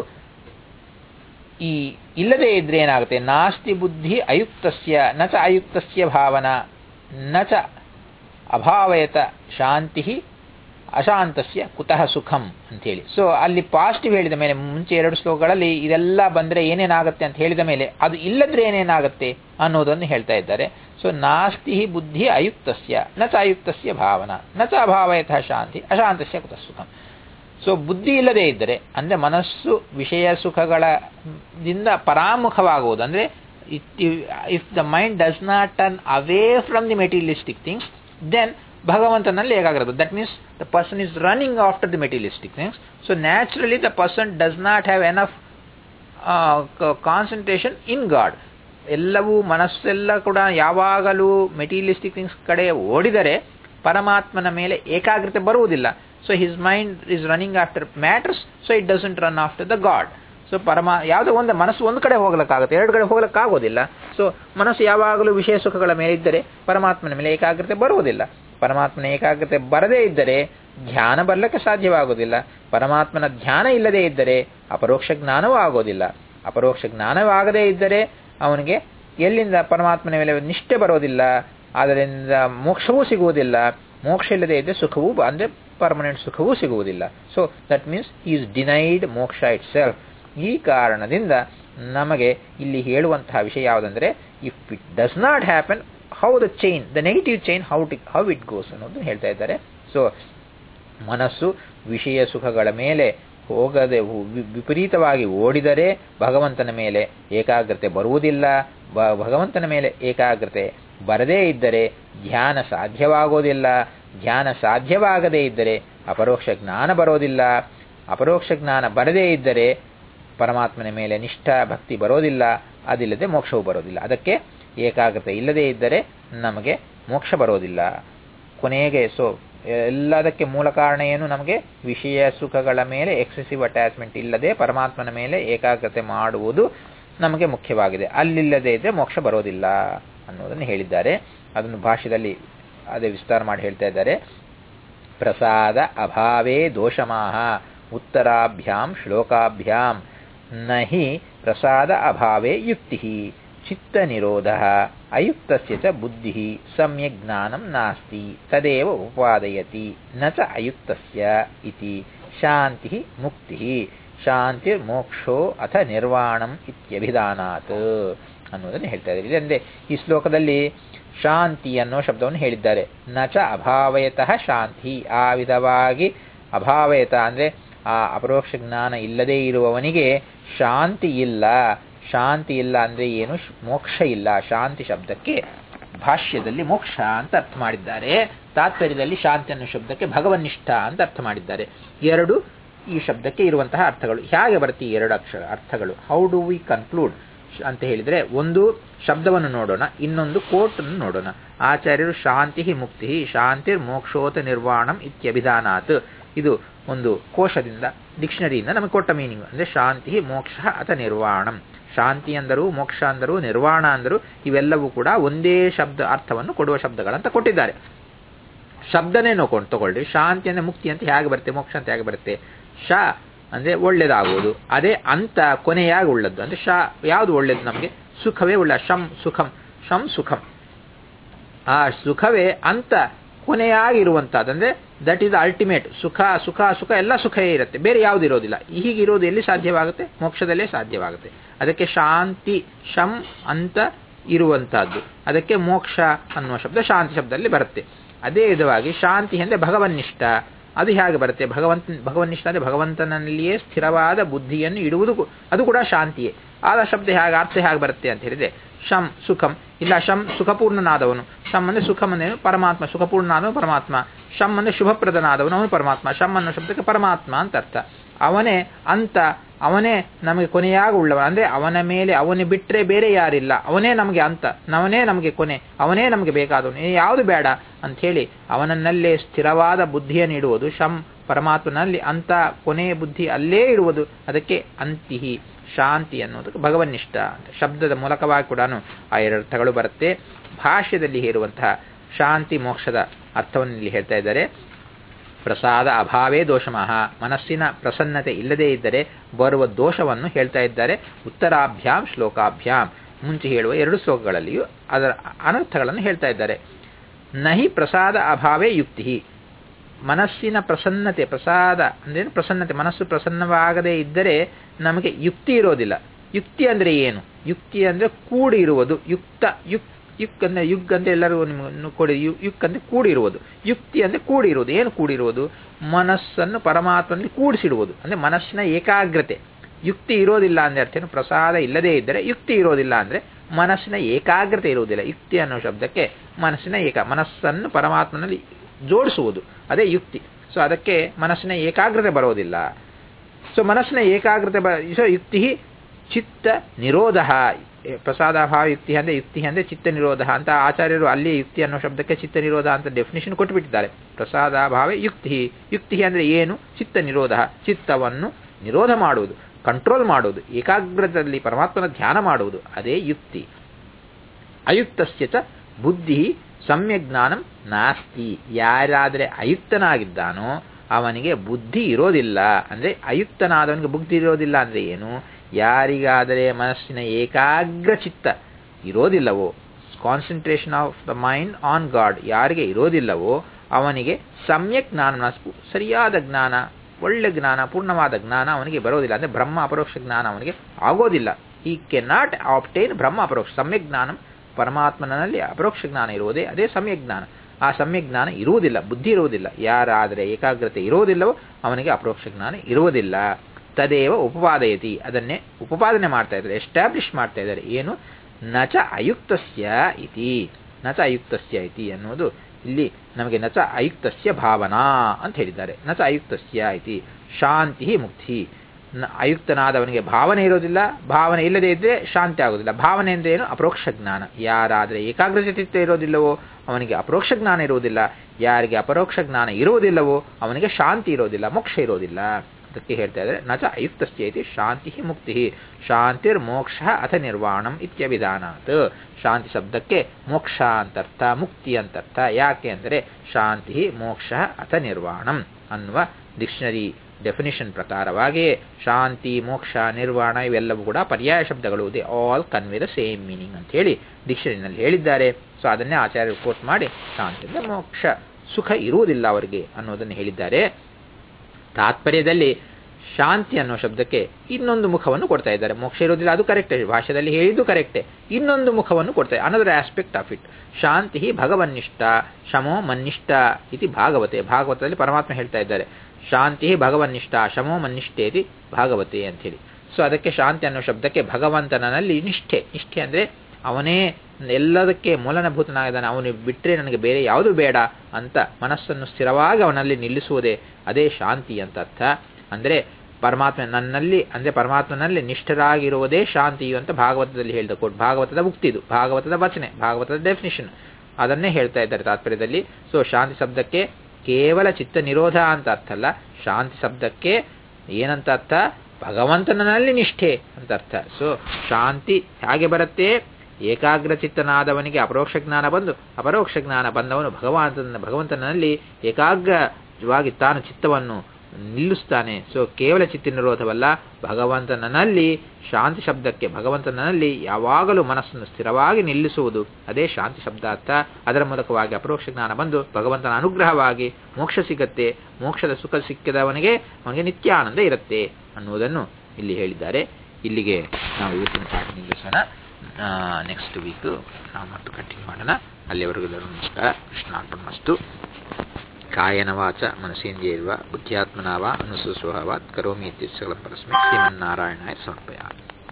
ಈ ಇಲ್ಲದೆ ಇದ್ರೆ ಏನಾಗುತ್ತೆ ನಾಸ್ತಿ ಬುದ್ಧಿ ಅಯುಕ್ತಸ್ಯ ನ ಚ ಅಯುಕ್ತಸ್ಯ ಭಾವನಾ ನ ಚ ಅಭಾವಯತ ಶಾಂತಿ ಅಶಾಂತಸ್ಯ ಕುತಃ ಸುಖಂ ಅಂತೇಳಿ ಸೊ ಅಲ್ಲಿ ಪಾಸಿಟಿವ್ ಹೇಳಿದ ಮೇಲೆ ಮುಂಚೆ ಎರಡು ಶ್ಲೋಕಗಳಲ್ಲಿ ಇದೆಲ್ಲ ಬಂದರೆ ಏನೇನಾಗುತ್ತೆ ಅಂತ ಹೇಳಿದ ಮೇಲೆ ಅದು ಇಲ್ಲದ್ರೆ ಏನೇನಾಗುತ್ತೆ ಅನ್ನೋದನ್ನು ಹೇಳ್ತಾ ಇದ್ದಾರೆ ಸೊ ನಾಸ್ತಿ ಬುದ್ಧಿ ಅಯುಕ್ತಸ್ಯ ನ ಚ ಅಯುಕ್ತಸ್ಯ ಭಾವನಾ ನ ಚ ಅಭಾವಯತ ಶಾಂತಿ ಅಶಾಂತಸ್ಯ ಕುತಃ ಸುಖಂ ಸೊ ಬುದ್ಧಿ ಇಲ್ಲದೇ ಇದ್ದರೆ ಅಂದರೆ ಮನಸ್ಸು ವಿಷಯ ಸುಖಗಳದಿಂದ ಪರಾಮುಖವಾಗುವುದು ಅಂದರೆ if the mind does not turn away from the materialistic things then ಭಗವಂತನಲ್ಲಿ ಹೇಗಾಗಿರೋದು that means the person is running after the materialistic things so naturally the person does not have enough concentration in God ಎಲ್ಲವೂ ಮನಸ್ಸೆಲ್ಲ ಕೂಡ ಯಾವಾಗಲೂ materialistic things ಕಡೆ ಓಡಿದರೆ ಪರಮಾತ್ಮನ ಮೇಲೆ ಏಕಾಗ್ರತೆ ಬರುವುದಿಲ್ಲ so his mind is running after matters so it doesn't run after the God so ಪರಮ ಯಾವುದೋ ಒಂದು ಮನಸ್ಸು ಒಂದು ಕಡೆ ಹೋಗ್ಲಿಕ್ಕಾಗುತ್ತೆ ಎರಡು ಕಡೆ ಹೋಗ್ಲಿಕ್ಕಾಗೋದಿಲ್ಲ ಸೊ ಮನಸ್ಸು ಯಾವಾಗಲೂ ವಿಷಯ ಸುಖಗಳ ಮೇಲೆ ಇದ್ದರೆ ಪರಮಾತ್ಮನ ಮೇಲೆ ಏಕಾಗ್ರತೆ ಬರುವುದಿಲ್ಲ ಪರಮಾತ್ಮನ ಏಕಾಗ್ರತೆ ಬರದೇ ಇದ್ದರೆ ಧ್ಯಾನ ಬರಲಿಕ್ಕೆ ಸಾಧ್ಯವಾಗುವುದಿಲ್ಲ ಪರಮಾತ್ಮನ ಧ್ಯಾನ ಇಲ್ಲದೇ ಇದ್ದರೆ ಅಪರೋಕ್ಷ ಜ್ಞಾನವೂ ಆಗೋದಿಲ್ಲ ಅಪರೋಕ್ಷ ಜ್ಞಾನವಾಗದೇ ಇದ್ದರೆ ಅವನಿಗೆ ಎಲ್ಲಿಂದ ಪರಮಾತ್ಮನ ಮೇಲೆ ನಿಷ್ಠೆ ಬರೋದಿಲ್ಲ ಅದರಿಂದ ಮೋಕ್ಷವೂ ಸಿಗುವುದಿಲ್ಲ ಮೋಕ್ಷ ಇಲ್ಲದೆ ಇದ್ದರೆ ಸುಖವೂ ಅಂದರೆ ಪರ್ಮನೆಂಟ್ ಸುಖವೂ ಸಿಗುವುದಿಲ್ಲ so that means is denied ಮೋಕ್ಷ ಇಟ್ ಸೆಲ್ಫ್ ಈ ಕಾರಣದಿಂದ ನಮಗೆ ಇಲ್ಲಿ ಹೇಳುವಂತಹ ವಿಷಯ ಯಾವುದಂದ್ರೆ if it does not happen how the chain the negative chain how to how it goes ಅನ್ನೋದು ಹೇಳ್ತಾ ಇದ್ದಾರೆ ಸೊ ಮನಸ್ಸು ವಿಷಯ ಸುಖಗಳ ಮೇಲೆ ಹೋಗದೆ ವಿಪರೀತವಾಗಿ ಓಡಿದರೆ ಭಗವಂತನ ಮೇಲೆ ಏಕಾಗ್ರತೆ ಬರುವುದಿಲ್ಲ ಭಗವಂತನ ಮೇಲೆ ಏಕಾಗ್ರತೆ ಬರದೇ ಇದ್ದರೆ ಧ್ಯಾನ ಸಾಧ್ಯವಾಗೋದಿಲ್ಲ ಧ್ಯಾನ ಸಾಧ್ಯವಾಗದೇ ಇದ್ದರೆ ಅಪರೋಕ್ಷ ಜ್ಞಾನ ಬರೋದಿಲ್ಲ ಅಪರೋಕ್ಷ ಜ್ಞಾನ ಬರದೇ ಇದ್ದರೆ ಪರಮಾತ್ಮನ ಮೇಲೆ ನಿಷ್ಠಾ ಭಕ್ತಿ ಬರೋದಿಲ್ಲ ಅದಿಲ್ಲದೆ ಮೋಕ್ಷವೂ ಬರೋದಿಲ್ಲ ಅದಕ್ಕೆ ಏಕಾಗ್ರತೆ ಇಲ್ಲದೇ ಇದ್ದರೆ ನಮಗೆ ಮೋಕ್ಷ ಬರೋದಿಲ್ಲ ಕೊನೆಗೆ ಸೊ ಎಲ್ಲದಕ್ಕೆ ಮೂಲ ಕಾರಣ ಏನು ನಮಗೆ ವಿಷಯ ಸುಖಗಳ ಮೇಲೆ ಎಕ್ಸೆಸಿವ್ ಅಟ್ಯಾಚ್ಮೆಂಟ್ ಇಲ್ಲದೆ ಪರಮಾತ್ಮನ ಮೇಲೆ ಏಕಾಗ್ರತೆ ಮಾಡುವುದು ನಮಗೆ ಮುಖ್ಯವಾಗಿದೆ ಅಲ್ಲಿಲ್ಲದೆ ಇದ್ದರೆ ಮೋಕ್ಷ ಬರೋದಿಲ್ಲ ಅನ್ನೋದನ್ನು ಹೇಳಿದ್ದಾರೆ ಅದನ್ನು ಭಾಷ್ಯದಲ್ಲಿ ಅದೇ ವಿಸ್ತಾರ ಮಾಡಿ ಹೇಳ್ತಾ ಇದ್ದಾರೆ ಪ್ರಸಾದ ಅಭಾವೇ ದೋಷಮಾಹ ಉತ್ತರಾಭ್ಯಾಂ ಶ್ಲೋಕಾಭ್ಯಾಂ ನಹಿ ಪ್ರಸಾದ ಅಭಾವೇ ಯುಕ್ತಿ ಚಿತ್ತ ನಿರೋಧ ಅಯುಕ್ತಸ್ಯ ಚ ಬುದ್ಧಿ ಸಮ್ಯಕ್ ಜ್ಞಾನಂ ನಾಸ್ತಿ ತದೇವ ಉಪಾದಯತಿ ನ ಚ ಅಯುಕ್ತಸ್ಯ ಇತಿ ಶಾಂತಿ ಮುಕ್ತಿ ಶಾಂತಿರ್ ಮೋಕ್ಷೋ ಅಥ ನಿರ್ವಾಣಂ ಇತ್ಯಭಿಧಾನಾತ್ ಅನ್ನೋದನ್ನು ಹೇಳ್ತಾ ಇದ್ದಾರೆ ಇದೆಂದರೆ ಈ ಶ್ಲೋಕದಲ್ಲಿ ಶಾಂತಿ ಅನ್ನೋ ಶಬ್ದವನ್ನು ಹೇಳಿದ್ದಾರೆ ನ ಚ ಅಭಾವಯತಃ ಶಾಂತಿ ಆ ವಿಧವಾಗಿ ಅಭಾವಯತ ಅಂದರೆ ಆ ಅಪರೋಕ್ಷ ಜ್ಞಾನ ಇಲ್ಲದೇ ಇರುವವನಿಗೆ ಶಾಂತಿ ಇಲ್ಲ ಶಾಂತಿ ಇಲ್ಲ ಅಂದ್ರೆ ಏನು ಮೋಕ್ಷ ಇಲ್ಲ ಶಾಂತಿ ಶಬ್ದಕ್ಕೆ ಭಾಷ್ಯದಲ್ಲಿ ಮೋಕ್ಷ ಅಂತ ಅರ್ಥ ಮಾಡಿದ್ದಾರೆ ತಾತ್ಪರ್ಯದಲ್ಲಿ ಶಾಂತಿ ಅನ್ನೋ ಶಬ್ದಕ್ಕೆ ಭಗವನ್ನಿಷ್ಠ ಅಂತ ಅರ್ಥ ಮಾಡಿದ್ದಾರೆ ಎರಡು ಈ ಶಬ್ದಕ್ಕೆ ಇರುವಂತಹ ಅರ್ಥಗಳು ಹೇಗೆ ಬರುತ್ತೆ ಈ ಎರಡು ಅಕ್ಷರ ಅರ್ಥಗಳು ಹೌ ಡು ವಿ ಕನ್ಕ್ಲೂಡ್ ಅಂತ ಹೇಳಿದ್ರೆ ಒಂದು ಶಬ್ದವನ್ನು ನೋಡೋಣ ಇನ್ನೊಂದು ಕೋಟ್ ಅನ್ನು ನೋಡೋಣ ಆಚಾರ್ಯರು ಶಾಂತಿ ಮುಕ್ತಿ ಶಾಂತಿರ್ ಮೋಕ್ಷೋತ ನಿರ್ವಾಣಂ ಇತ್ಯಭಿಧಾನಾತ್ ಇದು ಒಂದು ಕೋಶದಿಂದ ಡಿಕ್ಷನರಿಯಿಂದ ನಮಗೆ ಕೊಟ್ಟ ಮೀನಿಂಗ್ ಅಂದ್ರೆ ಶಾಂತಿ ಮೋಕ್ಷ ಅಥ ನಿರ್ವಾಣಂ ಶಾಂತಿ ಅಂದರು ಮೋಕ್ಷ ಅಂದರು ನಿರ್ವಾಣ ಅಂದರು ಇವೆಲ್ಲವೂ ಕೂಡ ಒಂದೇ ಶಬ್ದ ಅರ್ಥವನ್ನು ಕೊಡುವ ಶಬ್ದಗಳಂತ ಕೊಟ್ಟಿದ್ದಾರೆ ಶಬ್ದನೇ ನೋಕೊಂಡು ತಗೊಳ್ಳಿ ಶಾಂತಿ ಅಂದ್ರೆ ಮುಕ್ತಿ ಅಂತ ಹೇಗೆ ಬರುತ್ತೆ ಮೋಕ್ಷ ಅಂತ ಹೇಗೆ ಬರುತ್ತೆ ಶ ಅಂದ್ರೆ ಒಳ್ಳೇದಾಗುವುದು ಅದೇ ಅಂತ ಕೊನೆಯಾಗಿ ಉಳ್ಳದ್ದು ಅಂದ್ರೆ ಶ ಯಾವುದು ಒಳ್ಳೇದು ನಮಗೆ ಸುಖವೇ ಉಳ್ಳ ಶಂ ಸುಖಂ ಶಂ ಸುಖಂ ಆ ಸುಖವೇ ಅಂತ ಕೊನೆಯಾಗಿರುವಂತಹದ್ದು ಅಂದ್ರೆ ದಟ್ ಈಸ್ ಅಲ್ಟಿಮೇಟ್ ಸುಖ ಸುಖ ಸುಖ ಎಲ್ಲ ಸುಖವೇ ಇರುತ್ತೆ ಬೇರೆ ಯಾವುದು ಇರೋದಿಲ್ಲ ಹೀಗಿರೋದು ಎಲ್ಲಿ ಸಾಧ್ಯವಾಗುತ್ತೆ ಮೋಕ್ಷದಲ್ಲೇ ಸಾಧ್ಯವಾಗುತ್ತೆ ಅದಕ್ಕೆ ಶಾಂತಿ ಶಂ ಅಂತ ಇರುವಂತಹದ್ದು ಅದಕ್ಕೆ ಮೋಕ್ಷ ಅನ್ನುವ ಶಬ್ದ ಶಾಂತಿ ಶಬ್ದದಲ್ಲಿ ಬರುತ್ತೆ ಅದೇ ವಿಧವಾಗಿ ಶಾಂತಿ ಅಂದರೆ ಭಗವನ್ನಿಷ್ಠ ಅದು ಹೇಗೆ ಬರುತ್ತೆ ಭಗವಂತ ಭಗವನ್ನಿಷ್ಠ ಅಂದರೆ ಭಗವಂತನಲ್ಲಿಯೇ ಸ್ಥಿರವಾದ ಬುದ್ಧಿಯನ್ನು ಇಡುವುದು ಅದು ಕೂಡ ಶಾಂತಿಯೇ ಆದ ಶಬ್ದ ಹೇಗೆ ಅರ್ಥ ಹೇಗೆ ಬರುತ್ತೆ ಅಂತ ಹೇಳಿದ್ರೆ ಶಂ ಸುಖಂ ಇಲ್ಲ ಶಂ ಸುಖಪೂರ್ಣನಾದವನು ಶಂ ಅಂದರೆ ಸುಖಂ ಅಂದ್ರೆ ಪರಮಾತ್ಮ ಸುಖಪೂರ್ಣನಾದವನು ಪರಮಾತ್ಮ ಶಂ ಅಂದರೆ ಶುಭಪ್ರದನಾದವನು ಅವನು ಪರಮಾತ್ಮ ಶಂ ಅನ್ನೋ ಶಬ್ದಕ್ಕೆ ಪರಮಾತ್ಮ ಅಂತ ಅರ್ಥ ಅವನೇ ಅಂತ ಅವನೇ ನಮಗೆ ಕೊನೆಯಾಗ ಉಳ್ಳವ ಅಂದ್ರೆ ಅವನ ಮೇಲೆ ಅವನೇ ಬಿಟ್ಟರೆ ಬೇರೆ ಯಾರಿಲ್ಲ ಅವನೇ ನಮಗೆ ಅಂತ ಅವನೇ ನಮಗೆ ಕೊನೆ ಅವನೇ ನಮಗೆ ಬೇಕಾದವನು ಯಾವುದು ಬೇಡ ಅಂತ ಹೇಳಿ ಅವನನ್ನಲ್ಲೇ ಸ್ಥಿರವಾದ ಬುದ್ಧಿಯನ್ನು ಇಡುವುದು ಶಂ ಪರಮಾತ್ಮನಲ್ಲಿ ಅಂತ ಕೊನೆಯ ಬುದ್ಧಿ ಅಲ್ಲೇ ಇಡುವುದು ಅದಕ್ಕೆ ಅಂತಿಹಿ ಶಾಂತಿ ಅನ್ನೋದಕ್ಕೆ ಭಗವನ್ನಿಷ್ಠ ಅಂತ ಶಬ್ದದ ಮೂಲಕವಾಗಿ ಕೂಡ ಆ ಎರಡು ಅರ್ಥಗಳು ಬರುತ್ತೆ ಭಾಷ್ಯದಲ್ಲಿ ಹೇರುವಂತಹ ಶಾಂತಿ ಮೋಕ್ಷದ ಅರ್ಥವನ್ನು ಇಲ್ಲಿ ಹೇಳ್ತಾ ಇದ್ದಾರೆ ಪ್ರಸಾದ ಅಭಾವೇ ದೋಷಮಃ ಮನಸ್ಸಿನ ಪ್ರಸನ್ನತೆ ಇಲ್ಲದೇ ಇದ್ದರೆ ಬರುವ ದೋಷವನ್ನು ಹೇಳ್ತಾ ಇದ್ದಾರೆ ಉತ್ತರಾಭ್ಯಾಂ ಶ್ಲೋಕಾಭ್ಯಾಂ ಮುಂಚೆ ಹೇಳುವ ಎರಡು ಶ್ಲೋಕಗಳಲ್ಲಿಯೂ ಅದರ ಅನರ್ಥಗಳನ್ನು ಹೇಳ್ತಾ ಇದ್ದಾರೆ ನಹಿ ಪ್ರಸಾದ ಅಭಾವೇ ಯುಕ್ತಿ ಮನಸ್ಸಿನ ಪ್ರಸನ್ನತೆ ಪ್ರಸಾದ ಅಂದ್ರೆ ಪ್ರಸನ್ನತೆ ಮನಸ್ಸು ಪ್ರಸನ್ನವಾಗದೇ ಇದ್ದರೆ ನಮಗೆ ಯುಕ್ತಿ ಇರೋದಿಲ್ಲ ಯುಕ್ತಿ ಅಂದ್ರೆ ಏನು ಯುಕ್ತಿ ಅಂದ್ರೆ ಕೂಡಿ ಇರುವುದು ಯುಕ್ತ ಯುಕ್ ಯುಕ್ ಅಂದ್ರೆ ಯುಗ್ ಅಂದ್ರೆ ಎಲ್ಲರಿಗೂ ನಿಮ್ಗೆ ಕೊಡಿ ಯುಕ್ ಅಂದ್ರೆ ಕೂಡಿರುವುದು ಯುಕ್ತಿ ಅಂದ್ರೆ ಕೂಡಿರುವುದು ಏನು ಕೂಡಿರುವುದು ಮನಸ್ಸನ್ನು ಪರಮಾತ್ಮನಲ್ಲಿ ಕೂಡಿಸಿಡುವುದು ಅಂದ್ರೆ ಮನಸ್ಸಿನ ಏಕಾಗ್ರತೆ ಯುಕ್ತಿ ಇರೋದಿಲ್ಲ ಅಂದ್ರೆ ಅರ್ಥೇನು ಪ್ರಸಾದ ಇಲ್ಲದೇ ಇದ್ದರೆ ಯುಕ್ತಿ ಇರೋದಿಲ್ಲ ಅಂದ್ರೆ ಮನಸ್ಸಿನ ಏಕಾಗ್ರತೆ ಇರುವುದಿಲ್ಲ ಯುಕ್ತಿ ಅನ್ನೋ ಶಬ್ದಕ್ಕೆ ಮನಸ್ಸಿನ ಏಕ ಮನಸ್ಸನ್ನು ಪರಮಾತ್ಮನಲ್ಲಿ ಜೋಡಿಸುವುದು ಅದೇ ಯುಕ್ತಿ ಸೊ ಅದಕ್ಕೆ ಮನಸ್ಸಿನ ಏಕಾಗ್ರತೆ ಬರೋದಿಲ್ಲ ಸೊ ಮನಸ್ಸಿನ ಏಕಾಗ್ರತೆ ಬ ಸೊ ಯುಕ್ತಿ ಚಿತ್ತ ನಿರೋಧ ಪ್ರಸಾದಾಭಾವ ಯುಕ್ತಿ ಅಂದ್ರೆ ಯುಕ್ತಿ ಅಂದ್ರೆ ಚಿತ್ತ ನಿರೋಧ ಅಂತ ಆಚಾರ್ಯರು ಅಲ್ಲಿ ಯುಕ್ತಿ ಅನ್ನೋ ಶಬ್ದಕ್ಕೆ ಚಿತ್ತ ನಿರೋಧ ಅಂತ ಡೆಫಿನೇಷನ್ ಕೊಟ್ಟುಬಿಟ್ಟಿದ್ದಾರೆ ಪ್ರಸಾದಾಭಾವ ಯುಕ್ತಿ ಯುಕ್ತಿ ಅಂದ್ರೆ ಏನು ಚಿತ್ತ ನಿರೋಧ ಚಿತ್ತವನ್ನು ನಿರೋಧ ಮಾಡುವುದು ಕಂಟ್ರೋಲ್ ಮಾಡುವುದು ಏಕಾಗ್ರತೆಯಲ್ಲಿ ಪರಮಾತ್ಮನ ಧ್ಯಾನ ಮಾಡುವುದು ಅದೇ ಯುಕ್ತಿ ಅಯುಕ್ತಸ್ಯ ಚ ಬುದ್ಧಿ ಸಮ್ಯಕ್ ಜ್ಞಾನಂ ನಾಸ್ತಿ ಯಾರಾದರೆ ಅಯುಕ್ತನಾಗಿದ್ದಾನೋ ಅವನಿಗೆ ಬುದ್ಧಿ ಇರೋದಿಲ್ಲ ಅಂದ್ರೆ ಅಯುಕ್ತನಾದವನಿಗೆ ಬುದ್ಧಿ ಇರೋದಿಲ್ಲ ಅಂದ್ರೆ ಏನು ಯಾರಿಗಾದರೆ ಮನಸ್ಸಿನ ಏಕಾಗ್ರ ಚಿತ್ತ ಇರೋದಿಲ್ಲವೋ concentration of the mind on God ಯಾರಿಗೆ ಇರೋದಿಲ್ಲವೋ ಅವನಿಗೆ ಸಮ್ಯಕ್ ಜ್ಞಾನ ಸರಿಯಾದ ಜ್ಞಾನ ಒಳ್ಳೆ ಜ್ಞಾನ ಪೂರ್ಣವಾದ ಜ್ಞಾನ ಅವನಿಗೆ ಬರೋದಿಲ್ಲ ಅಂದ್ರೆ ಬ್ರಹ್ಮ ಅಪರೋಕ್ಷ ಜ್ಞಾನ ಅವನಿಗೆ ಆಗೋದಿಲ್ಲ ಈ ಕೆ ನಾಟ್ ಆಪ್ಟೈನ್ ಬ್ರಹ್ಮ ಅಪರೋಕ್ಷ ಸಮ್ಯಕ್ ಜ್ಞಾನ ಪರಮಾತ್ಮನಲ್ಲಿ ಅಪರೋಕ್ಷ ಜ್ಞಾನ ಇರುವುದೇ ಅದೇ ಸಮ್ಯಕ್ ಜ್ಞಾನ ಆ ಸಮ್ಯಕ್ ಜ್ಞಾನ ಇರುವುದಿಲ್ಲ ಬುದ್ಧಿ ಇರುವುದಿಲ್ಲ ಯಾರಾದರೆ ಏಕಾಗ್ರತೆ ಇರುವುದಿಲ್ಲವೋ ಅವನಿಗೆ ಅಪರೋಕ್ಷ ಜ್ಞಾನ ಇರುವುದಿಲ್ಲ ತದೇವ ಉಪಪಾದಯತಿ ಅದನ್ನೇ ಉಪಪಾದನೆ ಮಾಡ್ತಾ ಇದ್ದಾರೆ ಎಸ್ಟಾಬ್ಲಿಷ್ ಮಾಡ್ತಾ ಇದ್ದಾರೆ ಏನು ನಚ ಅಯುಕ್ತಸ್ಯ ಇತಿ ನಚ ಅಯುಕ್ತಸ್ಯ ಇತಿ ಅನ್ನೋದು ಇಲ್ಲಿ ನಮಗೆ ನಚ ಅಯುಕ್ತಸ್ಯ ಭಾವನಾ ಅಂತ ಹೇಳಿದ್ದಾರೆ ನಚ ಅಯುಕ್ತಸ್ಯ ಇತಿ ಶಾಂತಿ ಮುಕ್ತಿ ಅಯುಕ್ತನಾದವನಿಗೆ ಭಾವನೆ ಇರೋದಿಲ್ಲ ಭಾವನೆ ಇಲ್ಲದೆ ಇದ್ದರೆ ಶಾಂತಿ ಆಗೋದಿಲ್ಲ ಭಾವನೆ ಅಂದ್ರೆ ಏನು ಅಪರೋಕ್ಷ ಜ್ಞಾನ ಯಾರಾದರೆ ಏಕಾಗ್ರಚಿತ್ತ ಇರೋದಿಲ್ಲವೋ ಅವನಿಗೆ ಅಪರೋಕ್ಷ ಜ್ಞಾನ ಇರುವುದಿಲ್ಲ ಯಾರಿಗೆ ಅಪರೋಕ್ಷ ಜ್ಞಾನ ಇರುವುದಿಲ್ಲವೋ ಅವನಿಗೆ ಶಾಂತಿ ಇರೋದಿಲ್ಲ ಮೋಕ್ಷ ಇರೋದಿಲ್ಲ ಅದಕ್ಕೆ ಹೇಳ್ತಾ ಇದ್ದಾರೆ ನಚ ಅಯುಕ್ತಸ್ಯ ಇತಿ ಶಾಂತಿ ಮುಕ್ತಿ ಶಾಂತಿರ್ ಮೋಕ್ಷ ಅಥ ನಿರ್ವಾಣಂ ಇತ್ಯವಿಧಾನಾತ್ ಶಾಂತಿ ಶಬ್ದಕ್ಕೆ ಮೋಕ್ಷ ಅಂತರ್ಥ ಮುಕ್ತಿ ಅಂತರ್ಥ ಯಾಕೆ ಅಂದರೆ ಶಾಂತಿ ಮೋಕ್ಷ ಅಥ ನಿರ್ವಾಣಂ ಅನ್ನುವ ಡಿಕ್ಷನರಿ ಡೆಫಿನಿಷನ್ ಪ್ರಕಾರವಾಗಿಯೇ ಶಾಂತಿ ಮೋಕ್ಷ ನಿರ್ವಾಣ ಇವೆಲ್ಲವೂ ಕೂಡ ಪರ್ಯಾಯ ಶಬ್ದಗಳು they all convey the same meaning ಅಂತ ಹೇಳಿ ಡಿಕ್ಷನರಿನಲ್ಲಿ ಹೇಳಿದ್ದಾರೆ ಸೊ ಅದನ್ನೇ ಆಚಾರ್ಯರು ಕೋಟ್ ಮಾಡಿ ಶಾಂತಿ ಅಂದರೆ ಮೋಕ್ಷ ಸುಖ ಇರುವುದಿಲ್ಲ ಅವರಿಗೆ ಅನ್ನೋದನ್ನು ಹೇಳಿದ್ದಾರೆ ತಾತ್ಪರ್ಯದಲ್ಲಿ ಶಾಂತಿ ಅನ್ನೋ ಶಬ್ದಕ್ಕೆ ಇನ್ನೊಂದು ಮುಖವನ್ನು ಕೊಡ್ತಾ ಇದ್ದಾರೆ ಮೋಕ್ಷ ಇರೋದಿಲ್ಲ ಅದು ಕರೆಕ್ಟೇ ಭಾಷೆಯಲ್ಲಿ ಹೇಳಿದ್ದು ಕರೆಕ್ಟೇ ಇನ್ನೊಂದು ಮುಖವನ್ನು ಕೊಡ್ತಾರೆ ಅನದರ್ ಆಸ್ಪೆಕ್ಟ್ ಆಫ್ ಇಟ್ ಶಾಂತಿ ಭಗವನ್ನಿಷ್ಠ ಶಮೋ ಮನ್ನಿಷ್ಠ ಇತಿ ಭಾಗವತೆ ಭಾಗವತದಲ್ಲಿ ಪರಮಾತ್ಮ ಹೇಳ್ತಾ ಇದ್ದಾರೆ ಶಾಂತಿ ಭಗವನ್ನಿಷ್ಠ ಶಮೋ ಮನ್ನಿಷ್ಠೇತಿ ಭಾಗವತೆ ಅಂಥೇಳಿ ಸೊ ಅದಕ್ಕೆ ಶಾಂತಿ ಅನ್ನೋ ಶಬ್ದಕ್ಕೆ ಭಗವಂತನಲ್ಲಿ ನಿಷ್ಠೆ ನಿಷ್ಠೆ ಅಂದರೆ ಅವನೇ ಎಲ್ಲದಕ್ಕೆ ಮೂಲನಭೂತನಾಗಿದ್ದಾನೆ ಅವನು ಬಿಟ್ಟರೆ ನನಗೆ ಬೇರೆ ಯಾವುದು ಬೇಡ ಅಂತ ಮನಸ್ಸನ್ನು ಸ್ಥಿರವಾಗಿ ಅವನಲ್ಲಿ ನಿಲ್ಲಿಸುವುದೇ ಅದೇ ಶಾಂತಿ ಅಂತ ಅರ್ಥ ಅಂದರೆ ಪರಮಾತ್ಮ ನನ್ನಲ್ಲಿ ಅಂದರೆ ಪರಮಾತ್ಮನಲ್ಲಿ ನಿಷ್ಠರಾಗಿರುವುದೇ ಶಾಂತಿಯು ಅಂತ ಭಾಗವತದಲ್ಲಿ ಹೇಳಿದ ಕೊಟ್ಟು ಭಾಗವತದ ಮುಕ್ತಿದು ಭಾಗವತದ ವಚನೆ ಭಾಗವತದ ಡೆಫಿನಿಷನ್ ಅದನ್ನೇ ಹೇಳ್ತಾ ಇದ್ದಾರೆ ತಾತ್ಪರ್ಯದಲ್ಲಿ ಸೊ ಶಾಂತಿ ಶಬ್ದಕ್ಕೆ ಕೇವಲ ಚಿತ್ತ ನಿರೋಧ ಅಂತ ಅರ್ಥ ಅಲ್ಲ ಶಾಂತಿ ಶಬ್ದಕ್ಕೆ ಏನಂತ ಅರ್ಥ ಭಗವಂತನಲ್ಲಿ ನಿಷ್ಠೆ ಅಂತ ಅರ್ಥ ಸೊ ಶಾಂತಿ ಹೇಗೆ ಬರುತ್ತೆ ಏಕಾಗ್ರ ಚಿತ್ತನಾದವನಿಗೆ ಅಪರೋಕ್ಷ ಜ್ಞಾನ ಬಂದು ಅಪರೋಕ್ಷ ಜ್ಞಾನ ಬಂದವನು ಭಗವಂತನ ಭಗವಂತನಲ್ಲಿ ಏಕಾಗ್ರವಾಗಿ ತಾನು ಚಿತ್ತವನ್ನು ನಿಲ್ಲಿಸ್ತಾನೆ ಸೊ ಕೇವಲ ಚಿತ್ತ ನಿರೋಧವಲ್ಲ ಭಗವಂತನಲ್ಲಿ ಶಾಂತಿ ಶಬ್ದಕ್ಕೆ ಭಗವಂತನಲ್ಲಿ ಯಾವಾಗಲೂ ಮನಸ್ಸನ್ನು ಸ್ಥಿರವಾಗಿ ನಿಲ್ಲಿಸುವುದು ಅದೇ ಶಾಂತಿ ಶಬ್ದಾರ್ಥ ಅದರ ಮೂಲಕವಾಗಿ ಅಪರೋಕ್ಷ ಜ್ಞಾನ ಬಂದು ಭಗವಂತನ ಅನುಗ್ರಹವಾಗಿ ಮೋಕ್ಷ ಸಿಗತ್ತೆ ಮೋಕ್ಷದ ಸುಖ ಸಿಕ್ಕಿದವನಿಗೆ ಅವನಿಗೆ ನಿತ್ಯಾನಂದ ಇರುತ್ತೆ ಅನ್ನುವುದನ್ನು ಇಲ್ಲಿ ಹೇಳಿದ್ದಾರೆ ಇಲ್ಲಿಗೆ ನಾವು ಇವತ್ತಿನ ಪಾಠ ನಿಲ್ಲಿಸೋಣ ನೆಕ್ಸ್ಟ್ ವೀಕ್ ನಾವು ಮತ್ತು ಕಂಟಿನ್ಯೂ ಮಾಡೋಣ ಅಲ್ಲಿವರೆಗೂ ಎಲ್ಲರೂ ನಮಸ್ಕಾರ ಕೃಷ್ಣಾರ್ಪಣಮಸ್ತು ಕಾಯನ ವಾಚ ಮನಸೇಂದ್ರಿಯರ್ವ ಬುದ್ಧ್ಯಾತ್ಮನಾವ ಅನುಸುಸ್ವಭಾವಾತ್ ಕರೋಮಿ ಇತ್ಯುತ್ಸಕಲಂ ಪರಸ್ಮೈ ಶ್ರೀಮನ್ನಾರಾಯಣಾಯ ಸಮರ್ಪಯಾಮಿ